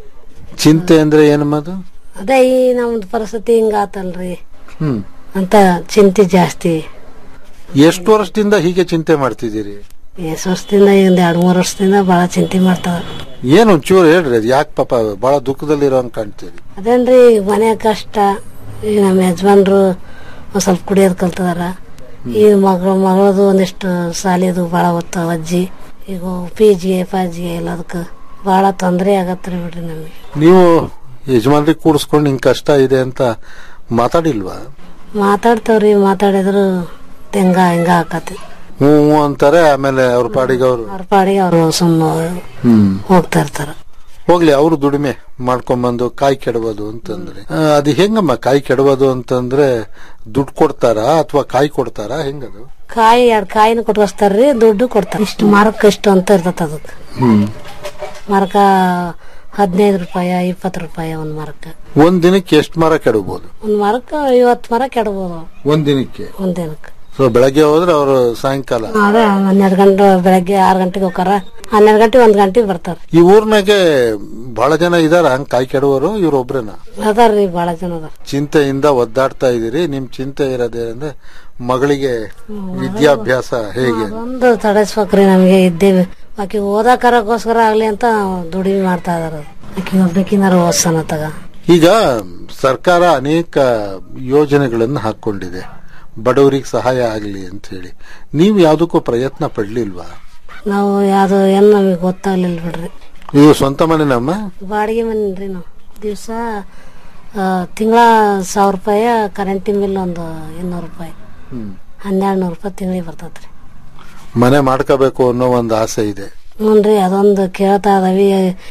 ಚಿಂತೆ ಅಂದ್ರೆ ಏನಮ್ಮ ಅದು ಅದೇ ಈ ನಮ್ದು ಪರಿಸ್ಥಿತಿ ಹಿಂಗ ಆತಲ್ರಿ ಹ್ಮ್ ಅಂತ ಚಿಂತೆ ಜಾಸ್ತಿ ಎಷ್ಟು ವರ್ಷದಿಂದ ಹೀಗೆ ಚಿಂತೆ ಮಾಡ್ತಿದ್ದೀರಿ ಎಷ್ಟ್ ವರ್ಷದಿಂದ ಈ ಒಂದ್ ಎರಡ್ ಮೂರ್ ವರ್ಷದಿಂದ ಬಹಳ ಚಿಂತೆ ಮಾಡ್ತಾವ ಏನು ಒಂಚೂರು ಹೇಳ್ರಿ ಅದು ಯಾಕೆ ಪಾಪ ಬಹಳ ದುಃಖದಲ್ಲಿರೋ ಹಂಗ್ ಕಾಣ್ತೀರಿ ಅದೇನ್ರಿ ಈಗ ಮನೆ ಕಷ್ಟ ಈಗ ನಮ್ಮ ಯಜಮಾನ್ರು ಒಂದ್ ಸ್ವಲ್ಪ ಕುಡಿಯೋದ್ ಕಲ್ತದಾರ ಈ ಮಗಳ ಮಗಳದು ಒಂದಿಷ್ಟು ಸಾಲಿದು ಬಹಳ ಓದ್ತಾವ ಅಜ್ಜಿ ಈಗ ಪಿ ಜಿಗೆ ಪಾಜಿಗೆ ಎಲ್ಲದಕ್ಕೆ ಬಹಳ ತೊಂದರೆ ಆಗತ್ರಿ ಬಿಡ್ರಿ ನಮಗೆ ನೀವು ಯಜಮಾನ್ರಿಗೆ ಕೂಡಿಸ್ಕೊಂಡು ಹಿಂಗ್ ಕಷ್ಟ ಇದೆ ಅಂತ ಮಾತಾಡಿಲ್ವಾ ಮಾತಾಡ್ತಾವ್ರಿ ಮಾತಾಡಿದ್ರು ತೆಂಗ ಹಿಂಗ ಹಾಕತಿ ಹ್ಞೂ ಹ್ಞೂ ಅಂತಾರೆ ಆಮೇಲೆ ಅವ್ರ ಪಾಡಿಗೆ ಅವರು ಅವ್ರ ಪಾಡಿಗೆ ಅವ್ರು ಸುಮ್ಮನೆ ಹ್ಮ್ ಹೋಗ್ತಾ ಇರ್ತಾರ ಹೋಗ್ಲಿ ಅವ್ರು ದುಡಿಮೆ ಮಾಡ್ಕೊಂಬಂದು ಕಾಯಿ ಕೆಡಬೋದು ಅಂತಂದ್ರೆ ಆ, ಅದು ಹೆಂಗಮ್ಮ ಕಾಯಿ ಕೆಡಬೋದು ಅಂತಂದ್ರೆ ದುಡ್ಡು ಕೊಡ್ತಾರಾ ಅಥವಾ ಕಾಯಿ ಕೊಡ್ತಾರಾ ಹೆಂಗದು ಕಾಯಿ ಎರಡ್ ಕಾಯಿನ ಕೊಟ್ಕೊಸ್ತಾರ್ರಿ ದುಡ್ಡು ಕೊಡ್ತಾರ ಇಷ್ಟು ಮರಕ್ಕೆ ಇಷ್ಟು ಅಂತ ಇರ್ತದ ಅದಕ್ಕೆ ಹ್ಮ್ ಮರಕ ಹದಿನೈದು ರೂಪಾಯಿ ಇಪ್ಪತ್ತು ರೂಪಾಯಿ ಒಂದ್ ಮರಕ್ಕ ಒಂದ್ ದಿನಕ್ಕೆ ಎಷ್ಟು ಮರ ಕೆಡಬಹುದು ಒಂದ್ ಮರಕ್ಕ ಐವತ್ತು ಮರ ಕೆಡಬಹುದು ಒಂದ್ ದಿನಕ್ಕೆ ಒಂದ್ ದಿನಕ್ಕೆ ಸೊ ಬೆಳಗ್ಗೆ ಹೋದ್ರೆ ಅವರು ಸಾಯಂಕಾಲ ಅದೇ ಹನ್ನೆರಡು ಗಂಟೆ ಬೆಳಗ್ಗೆ ಆರು ಗಂಟೆಗೆ ಹೋಗಾರ ಹನ್ನೆರಡು ಗಂಟೆ ಒಂದ್ ಗಂಟೆಗೆ ಬರ್ತಾರ ಈ ಊರ್ನಾಗೆ ಬಹಳ ಜನ ಇದಾರ ಹಂಗ್ ಕಾಯಿ ಕೆಡುವರು ಇವ್ರೊಬ್ರೇನ ಅದಾರ್ರಿ ಬಹಳ ಜನ ಅದಾರ ಚಿಂತೆಯಿಂದ ಒದ್ದಾಡ್ತಾ ಇದೀರಿ ನಿಮ್ ಚಿಂತೆ ಇರೋದೇನಂದ್ರೆ ಮಗಳಿಗೆ ವಿದ್ಯಾಭ್ಯಾಸ ಹೇಗೆ ಒಂದು ತಡೆಸ್ಬೇಕ್ರಿ ನಮಗೆ ಇದ್ದೇವೆ ಆಕಿ ಓದಾಕರಕ್ಕೋಸ್ಕರ ಆಗ್ಲಿ ಅಂತ ದುಡಿಮೆ ಮಾಡ್ತಾ ಇದಾರ ಆಕಿ ಒಬ್ಬಕಿನಾರ ಓದ್ಸನ ತಗ ಈಗ ಸರ್ಕಾರ ಅನೇಕ ಯೋಜನೆಗಳನ್ನು ಹಾಕೊಂಡಿದೆ ಬಡವರಿಗೆ ಸಹಾಯ ಆಗಲಿ ಅಂತ ಹೇಳಿ ನೀವು ಯಾವ್ದಕ್ಕೂ ಪ್ರಯತ್ನ ಪಡ್ಲಿಲ್ವಾ ನಾವು ಯಾವ್ದು ಏನ್ ನಮಗೆ ಗೊತ್ತಾಗ್ಲಿಲ್ಲ ಬಿಡ್ರಿ ಇದು ಸ್ವಂತ ಮನೆನಮ್ಮ ಬಾಡಿಗೆ ಮನೇನ್ರಿ ನಾವು ದಿವಸ ತಿಂಗಳ ಸಾವಿರ ರೂಪಾಯಿ ಕರೆಂಟಿನ ಬಿಲ್ ಒಂದು ಇನ್ನೂರು ರೂಪಾಯಿ ಹನ್ನೆರಡು ನೂರು ರೂಪಾಯಿ ತಿಂಗಳಿಗೆ ಬರ್ತದ್ರಿ ಮನೆ ಮಾಡ್ಕೋಬೇಕು ಅನ್ನೋ ಒಂದು ಆಸೆ ಇದೆ ಹ್ಞೂನ್ರಿ ಅದೊಂದು ಕೇಳ್ತಾ ಇದಾವಿ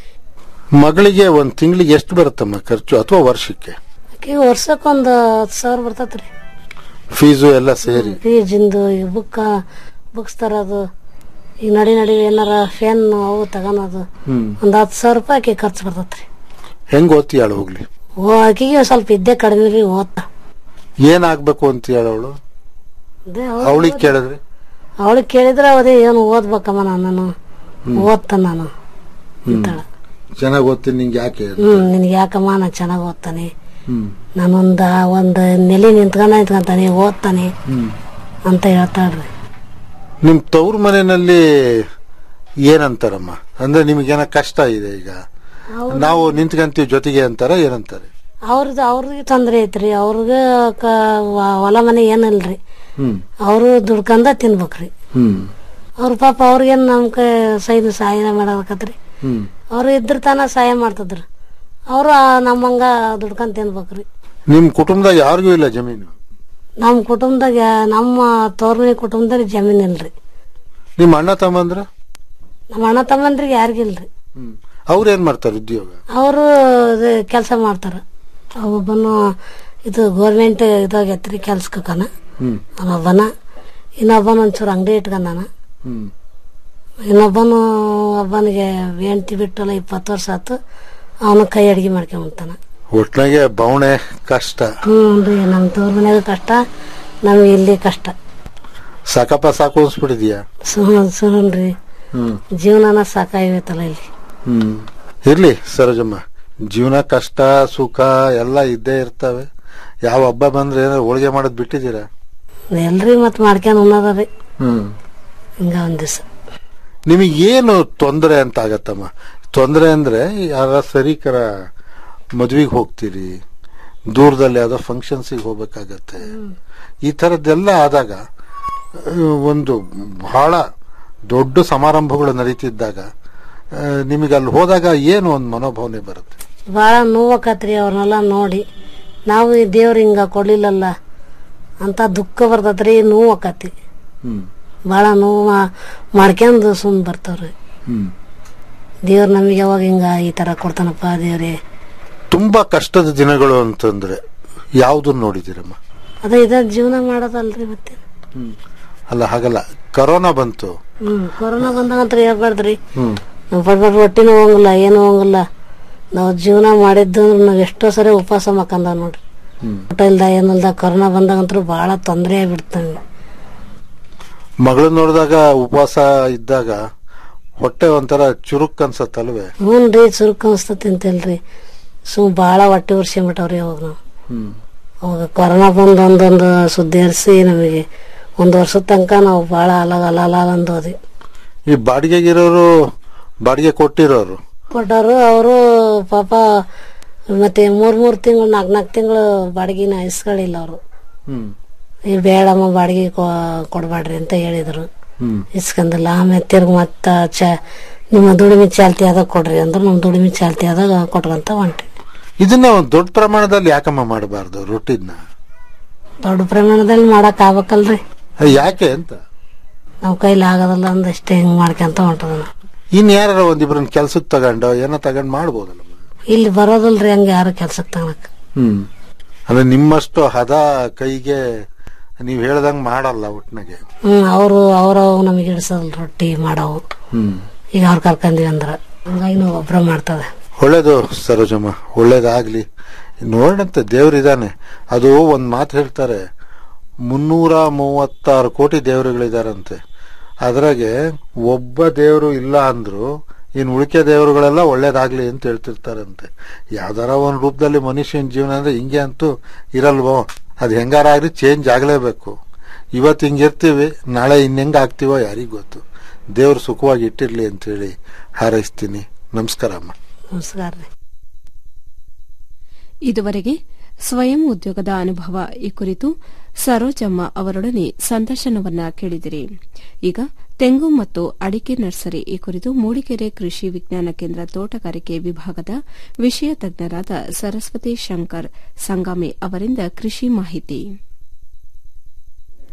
ಮಗಳಿಗೆ ಒಂದ್ ತಿಂಗಳಿಗೆ ಎಷ್ಟು ಬರುತ್ತಮ್ಮ ಖರ್ಚು ಅಥವಾ ವರ್ಷಕ್ಕೆ ಆಕಿ ವರ್ಷಕ್ಕೊಂದು ಹತ್ತು ಸಾವಿರ ಬರ್ತತ್ರಿ ಫೀಸು ಎಲ್ಲ ಸೇರಿ ಫೀಜಿಂದು ಈಗ ಬುಕ್ ಬುಕ್ಸ್ ತರೋದು ಈಗ ನಡಿ ನಡಿ ಏನಾರ ಫ್ಯಾನ್ ಅವು ತಗೊಳೋದು ಹ್ಮ್ ಒಂದ್ ಹತ್ತು ಸಾವಿರ ರೂಪಾಯಿ ಆಕಿ ಖರ್ಚು ಬರ್ತತ್ರಿ ಹೆಂಗ್ ಓದ್ತೀಯಾಳು ಹೋಗ್ಲಿ ಓ ಆಕಿಗೆ ಸ್ವಲ್ಪ ಇದ್ದೇ ಕಡಿಮೆ ರೀ ಓದ್ತಾ ಏನಾಗ್ಬೇಕು ಅಂತ ಹೇಳವಳು ಅವಳಿಗೆ ಕೇಳಿದ್ರೆ ಅವಳಿಗೆ ಕೇಳಿದ್ರೆ ಅದೇ ಏನು ಓದ್ಬೇಕಮ್ಮ ನಾನು ಓದ್ತಾನ ನಾನು ಅಂತಾಳ ಚೆನ್ನಾಗಿ ಓದ್ತೀನಿ ನಿಂಗೆ ಯಾಕೆ ಹ್ಮ್ ನಿನ್ಗೆ ಯಾಕಮ್ಮ ನಾನು ಚೆನ್ನಾಗಿ ಓದ್ತಾನೆ ಹ್ಮ್ ನಾನೊಂದ ಒಂದ್ ನೆಲೆ ನಿಂತ್ಕೊಂಡ ನಿಂತ್ಕೊಂತಾನೆ ಓದ್ತಾನೆ ಹ್ಮ್ ಅಂತ ಹೇಳ್ತಾಳ್ರಿ ನಿಮ್ ತವ್ರ ಮನೆಯಲ್ಲಿ ಏನಂತಾರಮ್ಮ ಅಂದ್ರೆ ನಿಮಗೇನ ಕಷ್ಟ ಇದೆ ಈಗ ನಾವು ನಿಂತ್ಕಂತೀವಿ ಜೊತೆಗೆ ಅಂತಾರ ಏನಂತಾರೆ ಅವ್ರದ್ದು ಅವ್ರಿಗೆ ತೊಂದ್ರೆ ಐತ್ರಿ ಅವ್ರಿಗೆ ಕ- ವ- ಹೊಲ ಮನೆ ಏನಿಲ್ರಿ ಹ್ಮ್ ಅವರು ದುಡ್ಕಂದ ತಿನ್ಬೇಕ್ರಿ ಹ್ಮ್ ಅವ್ರ ಪಾಪ ಅವ್ರಿಗೇನ್ ನಮ್ ಕೈ ಸೈನ್ ಸಹಾಯ ಮಾಡೋದಕ್ಕತ್ರಿ ಹ್ಮ್ ಅವ್ರು ಇದ್ರ ತನ ಸಹಾಯ ಮಾಡ್ತಿದ್ರು ಅವರು ನಮ್ಮಂಗ ದುಡ್ಕೊಂಡ್ ತಿನ್ಬೇಕ್ರಿ ನಿಮ್ ಕುಟುಂಬದಾಗ ಯಾರಿಗೂ ಇಲ್ಲ ಜಮೀನು ನಮ್ ಕುಟುಂಬದಾಗ ನಮ್ಮ ತೋರ್ಮನೆ ಕುಟುಂಬದಾಗ ಜಮೀನ್ ಇಲ್ರಿ ನಿಮ್ ಅಣ್ಣ ತಮ್ಮಂದ್ರ ನಮ್ಮ ಅಣ್ಣ ತಮ್ಮಂದ್ರಿಗೆ ಯಾರಿಗಿಲ್ರಿ ಅವ್ರ ಏನ್ ಮಾಡ್ತಾರೆ ಉದ್ಯೋಗ ಅವರು ಕೆಲಸ ಮಾಡ್ತಾರ ಒಬ್ಬನು ಇದು ಗೋರ್ಮೆಂಟ್ ಇದಾಗೈತ್ರಿ ಕೆಲ್ಸಕ್ಕನ ಹ್ಮ್ ಅವನೊಬ್ಬನ ಇನ್ನೊಬ್ಬನ ಒಂಚೂರು ಅಂಗಡಿ ಇಟ್ಕೊಂಡಾನ ಹ್ಮ್ ಇನ್ನೊಬ್ಬನು ಒಬ್ಬನಿಗೆ ಹೆಂಡತಿ ಬಿಟ್ಟಲ್ಲ ಇಪ್ಪತ್ತು ವರ್ಷ ಆತು ಅವನು ಕೈ ಅಡಿಗೆ ಮಾಡ್ಕೊಂಬಿಡ್ತಾನ ಒಟ್ನಾಗೆ ಬವಣೆ ಕಷ್ಟ ಹ್ಮ್ ರೀ ನಮ್ ತವ್ರ ಮನ್ಯಾಗ ಕಷ್ಟ ನಮ್ಗೆ ಇಲ್ಲಿ ಕಷ್ಟ ಸಾಕಪ್ಪ ಸಾಕು ಅನ್ಸ್ಬಿಟ್ಟಿದ್ಯಾ ಸುಮ್ಮನ್ ಸುಮ್ಮನ್ರಿ ಹ್ಮ್ ಜೀವನನ ಸಾಕಾಗಿತ್ತಲ್ಲ ಇಲ್ಲಿ ಹ್ಮ್ ಇರ್ಲಿ ಸರೋಜಮ್ಮ ಜೀವನ ಕಷ್ಟ ಸುಖ ಎಲ್ಲ ಇದ್ದೇ ಇರ್ತವೆ ಯಾವ ಹಬ್ಬ ಬಂದ್ರೆ ಏನಾದ್ರು ಹೋಳಿಗೆ ಮಾಡೋದ್ ಬಿಟ್ಟಿದ್ದೀರಾ ಎಲ್ರಿ ಮತ್ ಮಾಡ್ಕೊಂಡ್ ಉಣ್ಣೋದ್ರಿ ಹ್ಮ್ ಹಿಂಗ ಒಂದ್ ದಿವ್ಸ ನಿಮಗೇನು ತೊಂದರೆ ಅಂತ ಆಗತ್ತಮ್ಮ ತೊಂದರೆ ಅಂದ್ರೆ ಯಾರ ಸರೀಕರ ಮದ್ವಿಗೆ ಹೋಗ್ತೀರಿ ದೂರದಲ್ಲಿ ಯಾವ್ದೋ ಫಂಕ್ಷನ್ಸಿಗೆ ಹೋಗ್ಬೇಕಾಗತ್ತೆ ಈ ತರದ್ದೆಲ್ಲ ಆದಾಗ ಆ, ಒಂದು ಬಹಳ ದೊಡ್ಡ ಸಮಾರಂಭಗಳು ನಡೀತಿದ್ದಾಗ ನಿಮಗೆ ಅಲ್ಲಿ ಹೋದಾಗ ಏನು ಒಂದು ಮನೋಭಾವನೆ ಬರುತ್ತೆ ಬಾಳ ನೋವಕತ್ರಿ ಅವ್ರನ್ನೆಲ್ಲ ನೋಡಿ ನಾವು ಈ ದೇವ್ರ ಹಿಂಗ ಕೊಡ್ಲಿಲ್ಲಲ್ಲ ಅಂತ ದುಃಖ ಬರ್ತದ್ರಿ ನೋವು ಆಕತಿ ಹ್ಮ್ ಬಾಳ ನೋವು ಮಾ- ಮಾಡ್ಕೊಂಡ್ ಸುಮ್ ಬರ್ತಾವ್ರಿ ಹ್ಮ್ ದೇವ್ರ ನಮಗೆ ಯಾವಾಗ ಹಿಂಗ ಈ ತರ ಕೊಡ್ತಾನಪ್ಪ ದೇವ್ರಿ ತುಂಬಾ ಕಷ್ಟದ ದಿನಗಳು ಅಂತಂದ್ರೆ ಯಾವ್ದನ್ನ ನೋಡಿದಿರಮ್ಮ ಅದ ಇದ ಜೀವನ ಮಾಡೋದಲ್ರಿ ಮತ್ತೆ ಅಲ್ಲ ಹಾಗಲ್ಲ ಕರೋನಾ ಬಂತು ಹ್ಮ್ ಕೊರೋನಾ ಬಂದಾಗಂತ್ರ ಹೇಳ್ಬಾರ್ದ್ರಿ ಹ್ಮ್ ನಾವು ಪಡ್ಬಾರ್ದು ಹೊಟ್ಟಿನೂ ಹೋಗಂಗಿಲ್ಲ ಏನು ಹೋಗಂಗಿಲ್ಲ ನಾವು ಜೀವನ ಮಾಡಿದ್ದು ಅಂದ್ರೆ ನಾವು ಎಷ್ಟೋ ಸರಿ ಉಪವಾಸ ಮಕ್ಕಂದ ನೋಡ್ರಿ ಹ್ಮ್ ಊಟ ಇಲ್ದ ಏನಿಲ್ದ ಕೊರೋನಾ ಬಂದಾಗಂತೂ ಬಹಳ ತೊಂದರೆ ಆಗ್ಬಿಡ್ತಾವೆ ಮಗಳು ನೋಡಿದಾಗ ಉಪವಾಸ ಇದ್ದಾಗ ಹೊಟ್ಟೆ ಒಂಥರ ಚುರುಕ್ ಅನ್ಸತ್ತಲ್ವೇ ಹ್ಞೂ ರೀ ಚುರುಕು ಅನ್ಸ್ತತಿ ಅಂತಲ್ರಿ ಸುಮ್ ಭಾಳ ಹೊಟ್ಟೆ ಉರ್ಸ್ಕೊಂಬಿಟ್ಟವ್ರಿ ಅವಾಗ ನಾವು ಹ್ಮ್ ಅವಾಗ ಕೊರೋನಾ ಬಂದು ಒಂದೊಂದು ಸುದ್ದಿ ಹರಿಸಿ ನಮಗೆ ಒಂದು ವರ್ಷದ ತನಕ ನಾವು ಭಾಳ ಅಲಾಗ ಅಲ ಅಲ ಅಂದೋದಿ ಈ ಬಾಡಿಗೆಗಿರೋರು ಬಾಡಿಗೆ ಕೊಟ್ಟಿರೋರು ಕೊಟ್ಟವರು ಅವರು ಪಾಪ ಮತ್ತೆ ಮೂರ್ ಮೂರ್ ತಿಂಗಳು ನಾಲ್ಕು ನಾಲ್ಕು ತಿಂಗಳು ಬಾಡಿಗೆನ ಇಸ್ಗಳಿಲ್ಲ ಅವರು ಹ್ಮ್ ಈ ಬೇಡಮ್ಮ ಬಾಡಿಗೆ ಕೊ- ಕೊಡ್ಬೇಡ್ರಿ ಅಂತ ಹೇಳಿದ್ರು ಹ್ಮ್ ಇಸ್ಕಂದಿಲ್ಲ ಆಮೇಲೆ ತಿರ್ಗ ಮತ್ತ ಚ ನಿಮ್ಮ ದುಡಿಮೆ ಚಾಲ್ತಿ ಆದಾಗ ಕೊಡ್ರಿ ಅಂದ್ರೆ ನಮ್ಮ ದುಡಿಮೆ ಚಾಲ್ತಿ ಆದಾಗ ಕೊಟ್ಕೊಂತ ಹೊಂಟಿ ಇದನ್ನ ಒಂದ್ ದೊಡ್ಡ ಪ್ರಮಾಣದಲ್ಲಿ ಯಾಕಮ್ಮ ಮಾಡಬಾರ್ದು ರೊಟ್ಟಿನ ದೊಡ್ಡ ಪ್ರಮಾಣದಲ್ಲಿ ಮಾಡಕ್ ಆಗ್ಬೇಕಲ್ರಿ ಯಾಕೆ ಅಂತ ನಾವ್ ಕೈಲಿ ಆಗೋದಲ್ಲ ಅಂದಷ್ಟೇ ಹಿಂಗ್ ಮಾಡ್ಕೊಂತ ಹೊಂಟದ ಇನ್ ಯಾರ ಒಂದಿಬ್ರನ್ನ ಕೆಲ್ಸಕ್ಕೆ ತಗೊಂಡು ಏನೋ ತಗೊಂಡ್ ಮಾಡ್ಬೋದಲ್ಲ ಇಲ್ಲಿ ಬರೋದಲ್ರಿ ಹಂಗ ಯಾರು ಕೆಲ್ಸಕ್ ತಗೊಳಕ್ ಹ್ಮ್ ಅಂದ್ರೆ ನಿಮ್ಮಷ್ಟು ಹದ ಕೈಗೆ ನೀವ್ ಹೇಳ್ದಂಗ್ ಮಾಡಲ್ಲ ಒಟ್ನಾಗೆ ಹ್ಮ್ ಅವರು ಅವ್ರ ನಮಗೆ ಹಿಡ್ಸೋದಲ್ ರೊಟ್ಟಿ ಮಾಡವು ಹ್ಮ್ ಈಗ ಅವ್ರ ಕರ್ಕಂದಿವಿ ಅಂದ್ರ ಹಂಗಾಗಿ ನಾವು ಒಬ್ರ ಮಾಡ್ತದೆ ಒಳ್ಳೇದು ಸರೋಜಮ್ಮ ಒಳ್ಳೇದಾಗ್ಲಿ ನೋಡಂತೆ ದೇವ್ರಿದಾನೆ ಅದು ಒಂದ್ ಮಾತು ಹೇಳ್ತಾರೆ ಮುನ್ನೂರ ಮೂವತ್ತಾರು ಕೋಟಿ ದೇವರುಗಳಿದಾರಂತೆ ಅದ್ರಾಗೆ ಒಬ್ಬ ದೇವರು ಇಲ್ಲ ಅಂದ್ರು ಇನ್ ಉಳಿಕೆ ದೇವರುಗಳೆಲ್ಲ ಒಳ್ಳೇದಾಗ್ಲಿ ಅಂತ ಹೇಳ್ತಿರ್ತಾರಂತೆ ಯಾವ್ದಾರ ಒಂದ್ ರೂಪದಲ್ಲಿ ಮನುಷ್ಯನ ಜೀವನ ಅಂದ್ರೆ ಹಿಂಗೆ ಅಂತೂ ಇರಲ್ವೋ ಅದ್ ಹೆಂಗಾರ ಆಗ್ಲಿ ಚೇಂಜ್ ಆಗ್ಲೇಬೇಕು ಇವತ್ತು ಹಿಂಗಿರ್ತೀವಿ ನಾಳೆ ಇನ್ನೆಂಗ್ ಆಗ್ತೀವೋ ಯಾರಿಗ್ ಗೊತ್ತು ದೇವ್ರು ಸುಖವಾಗಿ ಇಟ್ಟಿರ್ಲಿ ಅಂತ ಹೇಳಿ ಹಾರೈಸ್ತೀನಿ ನಮಸ್ಕಾರ ಅಮ್ಮ ನಮಸ್ಕಾರ ರೀ ಇದುವರೆಗೆ ಸ್ವಯಂ ಉದ್ಯೋಗದ ಅನುಭವ ಈ ಕುರಿತು ಸರೋಜಮ್ಮ ಅವರೊಡನೆ ಸಂದರ್ಶನವನ್ನ ಕೇಳಿದಿರಿ ಈಗ ತೆಂಗು ಮತ್ತು ಅಡಿಕೆ ನರ್ಸರಿ ಈ ಕುರಿತು ಮೂಡಿಗೆರೆ ಕೃಷಿ ವಿಜ್ಞಾನ ಕೇಂದ್ರ ತೋಟಗಾರಿಕೆ ವಿಭಾಗದ ವಿಷಯ ತಜ್ಞರಾದ ಸರಸ್ವತಿ ಶಂಕರ್ ಸಂಗಾಮೆ ಅವರಿಂದ ಕೃಷಿ ಮಾಹಿತಿ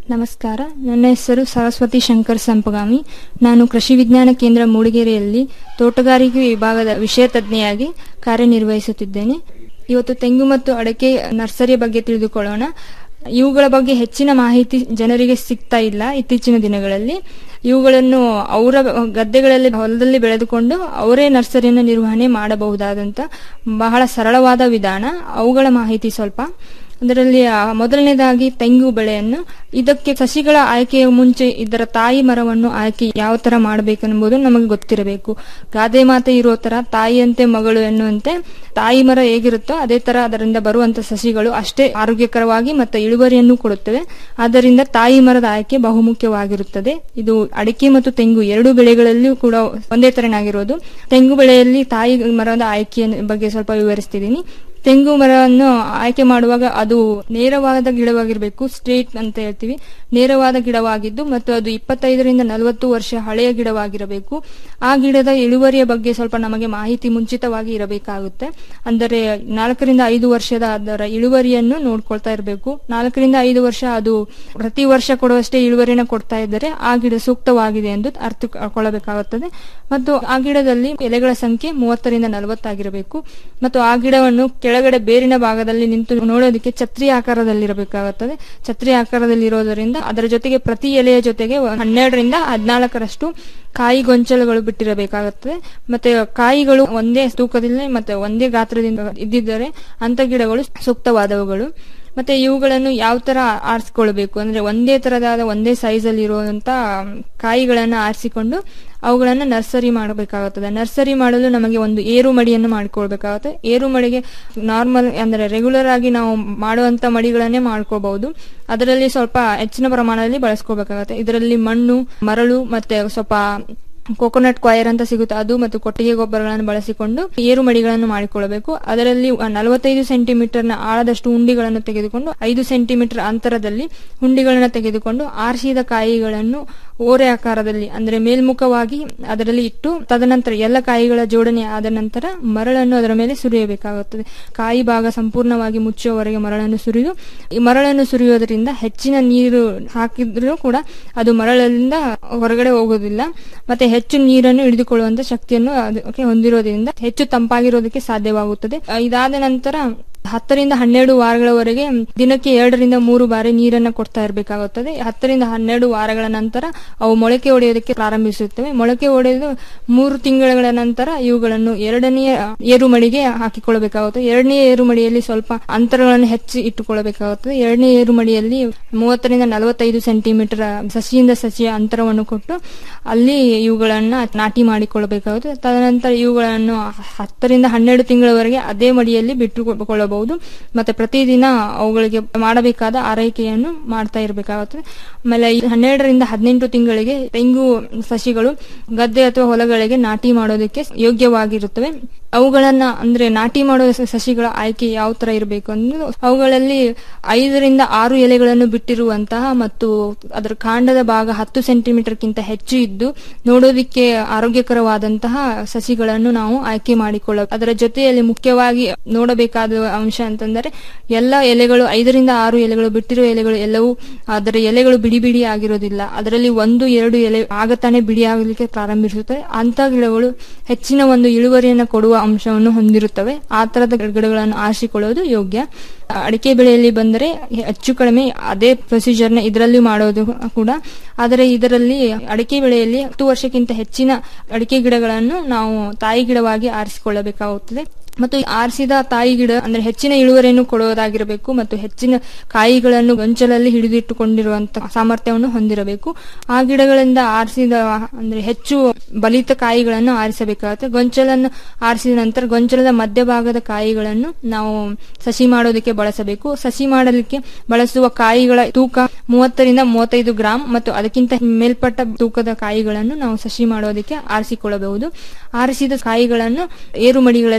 ನಮಸ್ಕಾರ ನನ್ನ ಹೆಸರು ಸರಸ್ವತಿ ಶಂಕರ್ ಸಂಪಗಾಮಿ ನಾನು ಕೃಷಿ ವಿಜ್ಞಾನ ಕೇಂದ್ರ ಮೂಡಿಗೆರೆಯಲ್ಲಿ ತೋಟಗಾರಿಕೆ ವಿಭಾಗದ ವಿಷಯ ತಜ್ಞೆಯಾಗಿ ಕಾರ್ಯನಿರ್ವಹಿಸುತ್ತಿದ್ದೇನೆ ಇವತ್ತು ತೆಂಗು ಮತ್ತು ಅಡಕೆ ನರ್ಸರಿಯ ಬಗ್ಗೆ ತಿಳಿದುಕೊಳ್ಳೋಣ ಇವುಗಳ ಬಗ್ಗೆ ಹೆಚ್ಚಿನ ಮಾಹಿತಿ ಜನರಿಗೆ ಸಿಗ್ತಾ ಇಲ್ಲ ಇತ್ತೀಚಿನ ದಿನಗಳಲ್ಲಿ ಇವುಗಳನ್ನು ಅವರ ಗದ್ದೆಗಳಲ್ಲಿ ಹೊಲದಲ್ಲಿ ಬೆಳೆದುಕೊಂಡು ಅವರೇ ನರ್ಸರಿಯನ್ನು ನಿರ್ವಹಣೆ ಮಾಡಬಹುದಾದಂತ ಬಹಳ ಸರಳವಾದ ವಿಧಾನ ಅವುಗಳ ಮಾಹಿತಿ ಸ್ವಲ್ಪ ಅದರಲ್ಲಿ ಆ, ಮೊದಲನೇದಾಗಿ ತೆಂಗು ಬೆಳೆಯನ್ನು ಇದಕ್ಕೆ ಸಸಿಗಳ ಆಯ್ಕೆಯ ಮುಂಚೆ ಇದರ ತಾಯಿ ಮರವನ್ನು ಆಯ್ಕೆ ಯಾವ ತರ ಮಾಡಬೇಕೆಂಬುದು ನಮಗೆ ಗೊತ್ತಿರಬೇಕು ಗಾದೆ ಮಾತೆ ಇರೋ ತರ ತಾಯಿಯಂತೆ ಮಗಳು ಎನ್ನುವಂತೆ ತಾಯಿ ಮರ ಹೇಗಿರುತ್ತೋ ಅದೇ ತರ ಅದರಿಂದ ಬರುವಂತ ಸಸಿಗಳು ಅಷ್ಟೇ ಆರೋಗ್ಯಕರವಾಗಿ ಮತ್ತು ಇಳುವರಿಯನ್ನು ಕೊಡುತ್ತವೆ ಆದ್ದರಿಂದ ತಾಯಿ ಮರದ ಆಯ್ಕೆ ಬಹುಮುಖ್ಯವಾಗಿರುತ್ತದೆ ಇದು ಅಡಿಕೆ ಮತ್ತು ತೆಂಗು ಎರಡು ಬೆಳೆಗಳಲ್ಲಿಯೂ ಕೂಡ ಒಂದೇ ತರನಾಗಿರೋದು ತೆಂಗು ಬೆಳೆಯಲ್ಲಿ ತಾಯಿ ಮರದ ಆಯ್ಕೆಯ ಬಗ್ಗೆ ಸ್ವಲ್ಪ ವಿವರಿಸ್ತಿದ್ದೀನಿ ತೆಂಗು ಮರವನ್ನು ಆಯ್ಕೆ ಮಾಡುವಾಗ ಅದು ನೇರವಾದ ಗಿಡವಾಗಿರಬೇಕು ಸ್ಟ್ರೇಟ್ ಅಂತ ಹೇಳ್ತೀವಿ ನೇರವಾದ ಗಿಡವಾಗಿದ್ದು ಮತ್ತು ಅದು ಇಪ್ಪತ್ತೈದರಿಂದ ನಲವತ್ತು ವರ್ಷ ಹಳೆಯ ಗಿಡವಾಗಿರಬೇಕು ಆ ಗಿಡದ ಇಳುವರಿಯ ಬಗ್ಗೆ ಸ್ವಲ್ಪ ನಮಗೆ ಮಾಹಿತಿ ಮುಂಚಿತವಾಗಿ ಇರಬೇಕಾಗುತ್ತೆ ಅಂದರೆ ನಾಲ್ಕರಿಂದ ಐದು ವರ್ಷದ ಅದರ ಇಳುವರಿಯನ್ನು ನೋಡ್ಕೊಳ್ತಾ ಇರಬೇಕು ನಾಲ್ಕರಿಂದ ಐದು ವರ್ಷ ಅದು ಪ್ರತಿ ವರ್ಷ ಕೊಡುವಷ್ಟೇ ಇಳುವರಿನ ಕೊಡ್ತಾ ಇದ್ದರೆ ಆ ಗಿಡ ಸೂಕ್ತವಾಗಿದೆ ಎಂದು ಅರ್ಥಕೊಳ್ಳಬೇಕಾಗುತ್ತದೆ ಮತ್ತು ಆ ಗಿಡದಲ್ಲಿ ಎಲೆಗಳ ಸಂಖ್ಯೆ ಮೂವತ್ತರಿಂದ ನಲವತ್ತಾಗಿರಬೇಕು ಮತ್ತು ಆ ಗಿಡವನ್ನು ಕೆಳಗಡೆ ಬೇರಿನ ಭಾಗದಲ್ಲಿ ನಿಂತು ನೋಡೋದಕ್ಕೆ ಛತ್ರಿ ಆಕಾರದಲ್ಲಿರಬೇಕಾಗುತ್ತದೆ ಛತ್ರಿ ಆಕಾರದಲ್ಲಿ ಇರೋದರಿಂದ ಅದರ ಜೊತೆಗೆ ಪ್ರತಿ ಎಲೆಯ ಜೊತೆಗೆ ಹನ್ನೆರಡರಿಂದ ಹದಿನಾಲ್ಕರಷ್ಟು ಕಾಯಿ ಗೊಂಚಲುಗಳು ಬಿಟ್ಟಿರಬೇಕಾಗುತ್ತದೆ ಮತ್ತೆ ಕಾಯಿಗಳು ಒಂದೇ ತೂಕದಲ್ಲಿ ಮತ್ತೆ ಒಂದೇ ಗಾತ್ರದಿಂದ ಇದ್ದಿದ್ದರೆ ಅಂತ ಗಿಡಗಳು ಸೂಕ್ತವಾದವುಗಳು ಮತ್ತೆ ಇವುಗಳನ್ನು ಯಾವ ತರ ಆರಿಸಿಕೊಳ್ಬೇಕು ಅಂದ್ರೆ ಒಂದೇ ತರದಾದ ಒಂದೇ ಸೈಜ್ ಅಲ್ಲಿ ಇರುವಂತ ಕಾಯಿಗಳನ್ನ ಆರಿಸಿಕೊಂಡು ಅವುಗಳನ್ನ ನರ್ಸರಿ ಮಾಡಬೇಕಾಗುತ್ತದೆ ನರ್ಸರಿ ಮಾಡಲು ನಮಗೆ ಒಂದು ಏರು ಮಡಿಯನ್ನು ಮಾಡಿಕೊಳ್ಬೇಕಾಗುತ್ತೆ ಏರು ಮಡಿಗೆ ನಾರ್ಮಲ್ ಅಂದ್ರೆ ರೆಗ್ಯುಲರ್ ಆಗಿ ನಾವು ಮಾಡುವಂತ ಮಡಿಗಳನ್ನೇ ಮಾಡ್ಕೋಬಹುದು ಅದರಲ್ಲಿ ಸ್ವಲ್ಪ ಹೆಚ್ಚಿನ ಪ್ರಮಾಣದಲ್ಲಿ ಬಳಸ್ಕೋಬೇಕಾಗುತ್ತೆ ಇದರಲ್ಲಿ ಮಣ್ಣು ಮರಳು ಮತ್ತೆ ಸ್ವಲ್ಪ ಕೋಕೋನಟ್ ಕ್ವೈರ್ ಅಂತ ಸಿಗುತ್ತೆ ಅದು ಮತ್ತು ಕೊಟ್ಟಿಗೆ ಗೊಬ್ಬರಗಳನ್ನು ಬಳಸಿಕೊಂಡು ಏರು ಮಡಿಗಳನ್ನು ಮಾಡಿಕೊಳ್ಳಬೇಕು ಅದರಲ್ಲಿ ನಲವತ್ತೈದು ಸೆಂಟಿಮೀಟರ್ ನ ಆಳದಷ್ಟು ಹುಂಡಿಗಳನ್ನು ತೆಗೆದುಕೊಂಡು ಐದು ಸೆಂಟಿಮೀಟರ್ ಅಂತರದಲ್ಲಿ ಹುಂಡಿಗಳನ್ನು ತೆಗೆದುಕೊಂಡು ಆರಿಸಿದ ಕಾಯಿಗಳನ್ನು ಓರೆ ಆಕಾರದಲ್ಲಿ ಅಂದ್ರೆ ಮೇಲ್ಮುಖವಾಗಿ ಅದರಲ್ಲಿ ಇಟ್ಟು ತದನಂತರ ಎಲ್ಲ ಕಾಯಿಗಳ ಜೋಡಣೆ ಆದ ನಂತರ ಮರಳನ್ನು ಅದರ ಮೇಲೆ ಸುರಿಯಬೇಕಾಗುತ್ತದೆ ಕಾಯಿ ಭಾಗ ಸಂಪೂರ್ಣವಾಗಿ ಮುಚ್ಚುವವರೆಗೆ ಮರಳನ್ನು ಸುರಿದು ಈ ಮರಳನ್ನು ಸುರಿಯೋದ್ರಿಂದ ಹೆಚ್ಚಿನ ನೀರು ಹಾಕಿದ್ರೂ ಕೂಡ ಅದು ಮರಳಿಂದ ಹೊರಗಡೆ ಹೋಗೋದಿಲ್ಲ ಮತ್ತೆ ಹೆಚ್ಚು ನೀರನ್ನು ಹಿಡಿದುಕೊಳ್ಳುವಂತ ಶಕ್ತಿಯನ್ನು ಅದಕ್ಕೆ ಹೊಂದಿರೋದ್ರಿಂದ ಹೆಚ್ಚು ತಂಪಾಗಿರೋದಕ್ಕೆ ಸಾಧ್ಯವಾಗುತ್ತದೆ ಇದಾದ ನಂತರ ಹತ್ತರಿಂದ ಹನ್ನೆರಡು ವಾರಗಳವರೆಗೆ ದಿನಕ್ಕೆ ಎರಡರಿಂದ ಮೂರು ಬಾರಿ ನೀರನ್ನು ಕೊಡ್ತಾ ಇರಬೇಕಾಗುತ್ತದೆ ಹತ್ತರಿಂದ ಹನ್ನೆರಡು ವಾರಗಳ ನಂತರ ಅವು ಮೊಳಕೆ ಒಡೆಯೋದಕ್ಕೆ ಪ್ರಾರಂಭಿಸುತ್ತವೆ ಮೊಳಕೆ ಒಡೆದು ಮೂರು ತಿಂಗಳ ನಂತರ ಇವುಗಳನ್ನು ಎರಡನೆಯ ಏರುಮಡಿಗೆ ಹಾಕಿಕೊಳ್ಳಬೇಕಾಗುತ್ತದೆ ಎರಡನೇ ಏರುಮಡಿಯಲ್ಲಿ ಸ್ವಲ್ಪ ಅಂತರಗಳನ್ನು ಹೆಚ್ಚು ಇಟ್ಟುಕೊಳ್ಳಬೇಕಾಗುತ್ತದೆ ಎರಡನೇ ಏರುಮಡಿಯಲ್ಲಿ ಮೂವತ್ತರಿಂದ ನಲವತ್ತೈದು ಸೆಂಟಿಮೀಟರ್ ಸಸಿಯಿಂದ ಸಸಿಯ ಅಂತರವನ್ನು ಕೊಟ್ಟು ಅಲ್ಲಿ ಇವುಗಳನ್ನ ನಾಟಿ ಮಾಡಿಕೊಳ್ಳಬೇಕಾಗುತ್ತದೆ ತದನಂತರ ಇವುಗಳನ್ನು ಹತ್ತರಿಂದ ಹನ್ನೆರಡು ತಿಂಗಳವರೆಗೆ ಅದೇ ಮಡಿಯಲ್ಲಿ ಬಿಟ್ಟುಕೊಳ್ಳಬಹುದು ಮತ್ತೆ ಪ್ರತಿದಿನ ಅವುಗಳಿಗೆ ಮಾಡಬೇಕಾದ ಆರೈಕೆಯನ್ನು ಮಾಡ್ತಾ ಇರಬೇಕಾಗುತ್ತದೆ ಆಮೇಲೆ ಈ ಹನ್ನೆರಡರಿಂದ ಹದಿನೆಂಟು ತಿಂಗಳಿಗೆ ತೆಂಗು ಸಸಿಗಳು ಗದ್ದೆ ಅಥವಾ ಹೊಲಗಳಿಗೆ ನಾಟಿ ಮಾಡೋದಕ್ಕೆ ಯೋಗ್ಯವಾಗಿರುತ್ತವೆ ಅವುಗಳನ್ನ ಅಂದ್ರೆ ನಾಟಿ ಮಾಡುವ ಸ- ಸಸಿಗಳ ಆಯ್ಕೆ ಯಾವ ತರ ಇರಬೇಕು ಅಂದ್ರೆ ಅವುಗಳಲ್ಲಿ ಐದರಿಂದ ಆರು ಎಲೆಗಳನ್ನು ಬಿಟ್ಟಿರುವಂತಹ ಮತ್ತು ಅದರ ಕಾಂಡದ ಭಾಗ ಹತ್ತು ಸೆಂಟಿಮೀಟರ್ಗಿಂತ ಹೆಚ್ಚು ಇದ್ದು ನೋಡೋದಿಕ್ಕೆ ಆರೋಗ್ಯಕರವಾದಂತಹ ಸಸಿಗಳನ್ನು ನಾವು ಆಯ್ಕೆ ಮಾಡಿಕೊಳ್ಳ ಅದರ ಜೊತೆಯಲ್ಲಿ ಮುಖ್ಯವಾಗಿ ನೋಡಬೇಕಾದ ಅಂಶ ಅಂತಂದರೆ ಎಲ್ಲ ಎಲೆಗಳು ಐದರಿಂದ ಆರು ಎಲೆಗಳು ಬಿಟ್ಟಿರುವ ಎಲೆಗಳು ಎಲ್ಲವೂ ಅದರ ಎಲೆಗಳು ಬಿಡಿ ಬಿಡಿ ಆಗಿರೋದಿಲ್ಲ ಅದರಲ್ಲಿ ಒಂದು ಎರಡು ಎಲೆ ಆಗತಾನೆ ಬಿಡಿ ಆಗಲಿಕ್ಕೆ ಪ್ರಾರಂಭಿಸುತ್ತದೆ ಅಂತ ಗಿಡಗಳು ಹೆಚ್ಚಿನ ಒಂದು ಇಳುವರಿಯನ್ನು ಕೊಡುವ ಅಂಶವನ್ನು ಹೊಂದಿರುತ್ತವೆ ಆ ತರದ ಗಿಡಗಳನ್ನು ಆರಿಸಿಕೊಳ್ಳೋದು ಯೋಗ್ಯ ಅಡಿಕೆ ಬೆಳೆಯಲ್ಲಿ ಬಂದರೆ ಹೆಚ್ಚು ಕಡಿಮೆ ಅದೇ ಪ್ರೊಸೀಜರ್ನ ಇದರಲ್ಲಿ ಮಾಡೋದು ಕೂಡ ಆದರೆ ಇದರಲ್ಲಿ ಅಡಿಕೆ ಬೆಳೆಯಲ್ಲಿ ಹತ್ತು ವರ್ಷಕ್ಕಿಂತ ಹೆಚ್ಚಿನ ಅಡಿಕೆ ಗಿಡಗಳನ್ನು ನಾವು ತಾಯಿ ಗಿಡವಾಗಿ ಆರಿಸಿಕೊಳ್ಳಬೇಕಾಗುತ್ತದೆ ಮತ್ತು ಈ ಆರಿಸಿದ ತಾಯಿ ಗಿಡ ಅಂದ್ರೆ ಹೆಚ್ಚಿನ ಇಳುವರಿಯನ್ನು ಕೊಡುವುದಾಗಿರಬೇಕು ಮತ್ತು ಹೆಚ್ಚಿನ ಕಾಯಿಗಳನ್ನು ಗೊಂಚಲಲ್ಲಿ ಹಿಡಿದಿಟ್ಟುಕೊಂಡಿರುವಂತಹ ಸಾಮರ್ಥ್ಯವನ್ನು ಹೊಂದಿರಬೇಕು ಆ ಗಿಡಗಳಿಂದ ಆರಿಸಿದ ಅಂದ್ರೆ ಹೆಚ್ಚು ಬಲಿತ ಕಾಯಿಗಳನ್ನು ಆರಿಸಬೇಕಾಗುತ್ತೆ ಗೊಂಚಲನ್ನು ಆರಿಸಿದ ನಂತರ ಗೊಂಚಲದ ಮಧ್ಯಭಾಗದ ಕಾಯಿಗಳನ್ನು ನಾವು ಸಸಿ ಮಾಡೋದಕ್ಕೆ ಬಳಸಬೇಕು ಸಸಿ ಮಾಡಲಿಕ್ಕೆ ಬಳಸುವ ಕಾಯಿಗಳ ತೂಕ ಮೂವತ್ತರಿಂದ ಮೂವತ್ತೈದು ಗ್ರಾಂ ಮತ್ತು ಅದಕ್ಕಿಂತ ಮೇಲ್ಪಟ್ಟ ತೂಕದ ಕಾಯಿಗಳನ್ನು ನಾವು ಸಸಿ ಮಾಡೋದಕ್ಕೆ ಆರಿಸಿಕೊಳ್ಳಬಹುದು ಆರಿಸಿದ ಕಾಯಿಗಳನ್ನು ಏರುಮಡಿಗಳಲ್ಲಿ ಹಾಕಿಕೊಳ್ಳಬೇಕು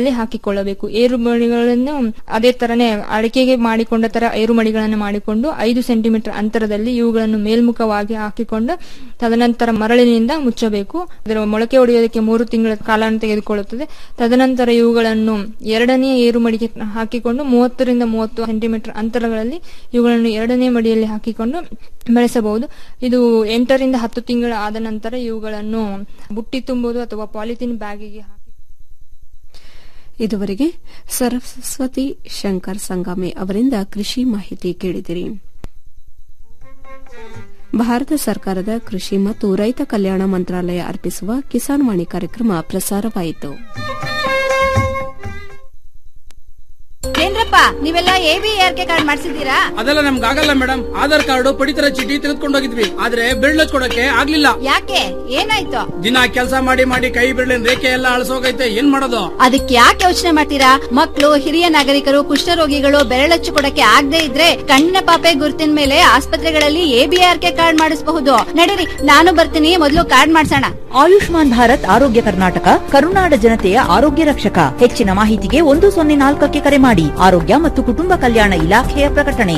ಮಾಡಿಕೊಳ್ಳಬೇಕು ಏರು ಮಡಿಗಳನ್ನು ಅದೇ ತರನೇ ಅಡಿಕೆಗೆ ಮಾಡಿಕೊಂಡ ತರ ಏರು ಮಡಿಗಳನ್ನು ಮಾಡಿಕೊಂಡು ಐದು ಸೆಂಟಿಮೀಟರ್ ಅಂತರದಲ್ಲಿ ಇವುಗಳನ್ನು ಮೇಲ್ಮುಖವಾಗಿ ಹಾಕಿಕೊಂಡು ತದನಂತರ ಮರಳಿನಿಂದ ಮುಚ್ಚಬೇಕು ಅದರ ಮೊಳಕೆ ಹೊಡೆಯೋದಕ್ಕೆ ಮೂರು ತಿಂಗಳ ಕಾಲ ತೆಗೆದುಕೊಳ್ಳುತ್ತದೆ ತದನಂತರ ಇವುಗಳನ್ನು ಎರಡನೇ ಏರು ಮಡಿಗೆ ಹಾಕಿಕೊಂಡು ಮೂವತ್ತರಿಂದ ಮೂವತ್ತು ಸೆಂಟಿಮೀಟರ್ ಅಂತರಗಳಲ್ಲಿ ಇವುಗಳನ್ನು ಎರಡನೇ ಮಡಿಯಲ್ಲಿ ಹಾಕಿಕೊಂಡು ಬೆಳೆಸಬಹುದು ಇದು ಎಂಟರಿಂದ ಹತ್ತು ತಿಂಗಳ ಆದ ನಂತರ ಇವುಗಳನ್ನು ಬುಟ್ಟಿ ತುಂಬುವುದು ಅಥವಾ ಪಾಲಿಥಿನ್ ಬ್ಯಾಗಿಗೆ ಹಾಕಿ ಇದುವರೆಗೆ ಸರಸ್ವತಿ ಶಂಕರ್ ಸಂಗಮೆ ಅವರಿಂದ ಕೃಷಿ ಮಾಹಿತಿ ಕೇಳಿದಿರಿ ಭಾರತ ಸರ್ಕಾರದ ಕೃಷಿ ಮತ್ತು ರೈತ ಕಲ್ಯಾಣ ಮಂತ್ರಾಲಯ ಅರ್ಪಿಸುವ ಕಿಸಾನ್ ವಾಣಿ ಕಾರ್ಯಕ್ರಮ ಪ್ರಸಾರವಾಯಿತು ಏನ್ರಪ್ಪ ನೀವೆಲ್ಲ ಎಬಿಆರ್ಕೆ ಕಾರ್ಡ್ ಮಾಡಿಸಿದ್ದೀರಾ ಅದೆಲ್ಲ ನಮ್ಗೆ ಆಗಲ್ಲ ಮೇಡಮ್ ಆಧಾರ್ ಕಾರ್ಡ್ ಪಡಿತರ ಚೀಟಿ ತೆಗೆದುಕೊಂಡು ಹೋಗಿದ್ವಿ ಆದ್ರೆ ಬೆರಳು ಕೊಡಕ್ಕೆ ಆಗ್ಲಿಲ್ಲ ಯಾಕೆ ಏನಾಯ್ತು ದಿನ ಕೆಲಸ ಮಾಡಿ ಮಾಡಿ ಕೈ ಬೆರಳಿನ ರೇಖೆ ಎಲ್ಲ ಅಳಸೋಗೈತೆ ಏನ್ ಮಾಡೋದು ಅದಕ್ಕೆ ಯಾಕೆ ಯೋಚನೆ ಮಾಡ್ತೀರಾ ಮಕ್ಕಳು ಹಿರಿಯ ನಾಗರಿಕರು ಕುಷ್ಠರೋಗಿಗಳು ಬೆರಳಚ್ಚು ಕೊಡಕ್ಕೆ ಆಗದೆ ಇದ್ರೆ ಕಣ್ಣಿನ ಪಾಪೆ ಗುರುತಿನ ಮೇಲೆ ಆಸ್ಪತ್ರೆಗಳಲ್ಲಿ ಎಬಿಆರ್ಕೆ ಕಾರ್ಡ್ ಮಾಡಿಸಬಹುದು ನಡೀರಿ ನಾನು ಬರ್ತೀನಿ ಮೊದಲು ಕಾರ್ಡ್ ಮಾಡ್ಸೋಣ ಆಯುಷ್ಮಾನ್ ಭಾರತ್ ಆರೋಗ್ಯ ಕರ್ನಾಟಕ ಕರುನಾಡ ಜನತೆಯ ಆರೋಗ್ಯ ರಕ್ಷಕ ಹೆಚ್ಚಿನ ಮಾಹಿತಿಗೆ ಒಂದು ಸೊನ್ನೆ ನಾಲ್ಕಕ್ಕೆ ಕರೆ ಮಾಡಿ ಆರೋಗ್ಯ ಮತ್ತು ಕುಟುಂಬ ಕಲ್ಯಾಣ ಇಲಾಖೆಯ ಪ್ರಕಟಣೆ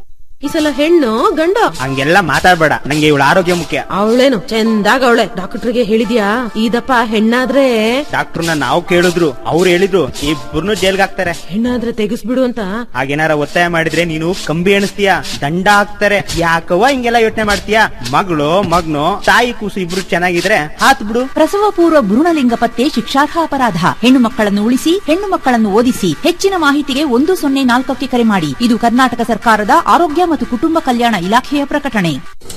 ಈ ಸಲ ಹೆಣ್ಣು ಗಂಡು ಹಂಗೆಲ್ಲ ಮಾತಾಡ್ಬೇಡ ನಂಗೆ ಇವಳ ಆರೋಗ್ಯ ಮುಖ್ಯ ಅವಳೇನು ಚಂದಾಗ ಅವಳೆ ಡಾಕ್ಟರ್ಗೆ ಹೇಳಿದ್ಯಾ ಇದಪ್ಪ ಹೆಣ್ಣಾದ್ರೆ ಡಾಕ್ಟರ್ನ ನಾವು ಕೇಳಿದ್ರು ಅವ್ರು ಹೇಳಿದ್ರು ಇಬ್ಬರನ್ನು ಜೈಲ್ಗೆ ಹಾಕ್ತಾರೆ ಹೆಣ್ಣಾದ್ರೆ ತೆಗಿಸ್ಬಿಡು ಅಂತ ಹಾಗೇನಾರ ಒತ್ತಾಯ ಮಾಡಿದ್ರೆ ನೀನು ಕಂಬಿ ಎಣಿಸ್ತೀಯ ದಂಡ ಹಾಕ್ತಾರೆ ಯಾಕವ್ವ ಹಿಂಗೆಲ್ಲ ಯೋಚನೆ ಮಾಡ್ತೀಯ ಮಗಳು ಮಗ್ನು ತಾಯಿ ಕೂಸು ಇಬ್ರು ಚೆನ್ನಾಗಿದ್ರೆ ಹಾತ್ ಬಿಡು ಪ್ರಸವ ಪೂರ್ವ ಭ್ರೂಣಲಿಂಗ ಪತ್ತೆ ಶಿಕ್ಷಾರ್ಹ ಅಪರಾಧ ಹೆಣ್ಣು ಮಕ್ಕಳನ್ನು ಉಳಿಸಿ ಹೆಣ್ಣು ಮಕ್ಕಳನ್ನು ಓದಿಸಿ ಹೆಚ್ಚಿನ ಮಾಹಿತಿಗೆ ಒಂದು ಸೊನ್ನೆ ನಾಲ್ಕಕ್ಕೆ ಕರೆ ಮಾಡಿ ಇದು ಕರ್ನಾಟಕ ಸರ್ಕಾರದ ಆರೋಗ್ಯ ಮತ್ತು ಕುಟುಂಬ ಕಲ್ಯಾಣ ಇಲಾಖೆಯ ಪ್ರಕಟಣೆ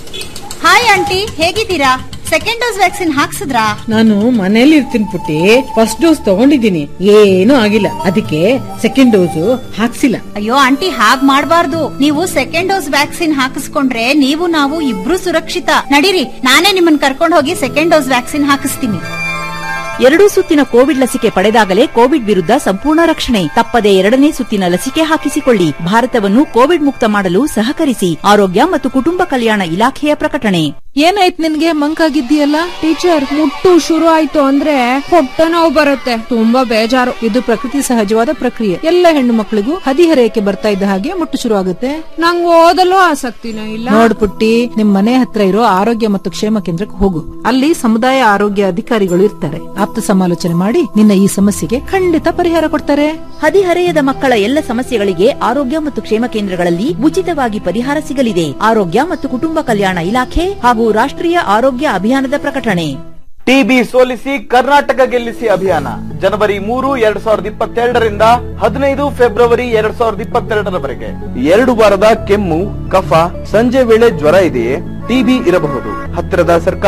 ಹಾಯ್ ಆಂಟಿ ಹೇಗಿದ್ದೀರಾ ಸೆಕೆಂಡ್ ಡೋಸ್ ವ್ಯಾಕ್ಸಿನ್ ಹಾಕ್ಸಿದ್ರಾ ನಾನು ಮನೇಲಿ ಇರ್ತೀನಿ ಪುಟ್ಟಿ ಫಸ್ಟ್ ಡೋಸ್ ತಗೊಂಡಿದ್ದೀನಿ ಏನೂ ಆಗಿಲ್ಲ ಅದಕ್ಕೆ ಸೆಕೆಂಡ್ ಡೋಸ್ ಹಾಕ್ಸಿಲ್ಲ ಅಯ್ಯೋ ಆಂಟಿ ಹಾಗ್ ಮಾಡ್ಬಾರ್ದು ನೀವು ಸೆಕೆಂಡ್ ಡೋಸ್ ವ್ಯಾಕ್ಸಿನ್ ಹಾಕಿಸ್ಕೊಂಡ್ರೆ ನೀವು ನಾವು ಇಬ್ರು ಸುರಕ್ಷಿತ ನಡೀರಿ ನಾನೇ ನಿಮ್ಮನ್ನ ಕರ್ಕೊಂಡು ಹೋಗಿ ಸೆಕೆಂಡ್ ಡೋಸ್ ವ್ಯಾಕ್ಸಿನ್ ಹಾಕಿಸ್ತೀನಿ ಎರಡೂ ಸುತ್ತಿನ ಕೋವಿಡ್ ಲಸಿಕೆ ಪಡೆದಾಗಲೇ ಕೋವಿಡ್ ವಿರುದ್ಧ ಸಂಪೂರ್ಣ ರಕ್ಷಣೆ ತಪ್ಪದೆ ಎರಡನೇ ಸುತ್ತಿನ ಲಸಿಕೆ ಹಾಕಿಸಿಕೊಳ್ಳಿ ಭಾರತವನ್ನು ಕೋವಿಡ್ ಮುಕ್ತ ಮಾಡಲು ಸಹಕರಿಸಿ ಆರೋಗ್ಯ ಮತ್ತು ಕುಟುಂಬ ಕಲ್ಯಾಣ ಇಲಾಖೆಯ ಪ್ರಕಟಣೆ ಏನಾಯ್ತು ನಿನ್ಗೆ ಮಂಕಾಗಿದ್ದೀಯಲ್ಲ ಟೀಚರ್ ಮುಟ್ಟು ಶುರು ಆಯ್ತು ಅಂದ್ರೆ ಹೊಟ್ಟೆ ನೋವು ಬರುತ್ತೆ ತುಂಬಾ ಬೇಜಾರು ಇದು ಪ್ರಕೃತಿ ಸಹಜವಾದ ಪ್ರಕ್ರಿಯೆ ಎಲ್ಲ ಹೆಣ್ಣು ಮಕ್ಕಳಿಗೂ ಹದಿಹರೆಯಕ್ಕೆ ಬರ್ತಾ ಇದ್ದ ಹಾಗೆ ಮುಟ್ಟು ಶುರು ಆಗುತ್ತೆ ನಂಗೆ ಓದಲು ಆಸಕ್ತಿನೂ ಇಲ್ಲ ನೋಡ್ ಪುಟ್ಟಿ ನಿಮ್ ಮನೆ ಹತ್ರ ಇರೋ ಆರೋಗ್ಯ ಮತ್ತು ಕ್ಷೇಮ ಕೇಂದ್ರಕ್ಕೆ ಹೋಗು ಅಲ್ಲಿ ಸಮುದಾಯ ಆರೋಗ್ಯ ಅಧಿಕಾರಿಗಳು ಇರ್ತಾರೆ ಆಪ್ತ ಸಮಾಲೋಚನೆ ಮಾಡಿ ನಿನ್ನ ಈ ಸಮಸ್ಯೆಗೆ ಖಂಡಿತ ಪರಿಹಾರ ಕೊಡ್ತಾರೆ ಹದಿಹರೆಯದ ಮಕ್ಕಳ ಎಲ್ಲ ಸಮಸ್ಯೆಗಳಿಗೆ ಆರೋಗ್ಯ ಮತ್ತು ಕ್ಷೇಮ ಕೇಂದ್ರಗಳಲ್ಲಿ ಉಚಿತವಾಗಿ ಪರಿಹಾರ ಸಿಗಲಿದೆ ಆರೋಗ್ಯ ಮತ್ತು ಕುಟುಂಬ ಕಲ್ಯಾಣ ಇಲಾಖೆ ಹಾಗೂ ರಾಷ್ಟ್ರೀಯ ಆರೋಗ್ಯ ಅಭಿಯಾನದ ಪ್ರಕಟಣೆ ಟಿಬಿ ಸೋಲಿಸಿ ಕರ್ನಾಟಕ ಗೆಲ್ಲಿಸಿ ಅಭಿಯಾನ ಜನವರಿ ಮೂರು ಎರಡ್ ಸಾವಿರದ ಇಪ್ಪತ್ತೆರಡರಿಂದ ಹದಿನೈದು ಫೆಬ್ರವರಿ ಎರಡ್ ಸಾವಿರದ ಇಪ್ಪತ್ತೆರಡರವರೆಗೆ ಎರಡು ವಾರದ ಕೆಮ್ಮು ಕಫ ಸಂಜೆ ವೇಳೆ ಜ್ವರ ಇದೆಯೇ ಟಿಬಿ ಇರಬಹುದು ಹತ್ತಿರದ ಸರ್ಕಾರ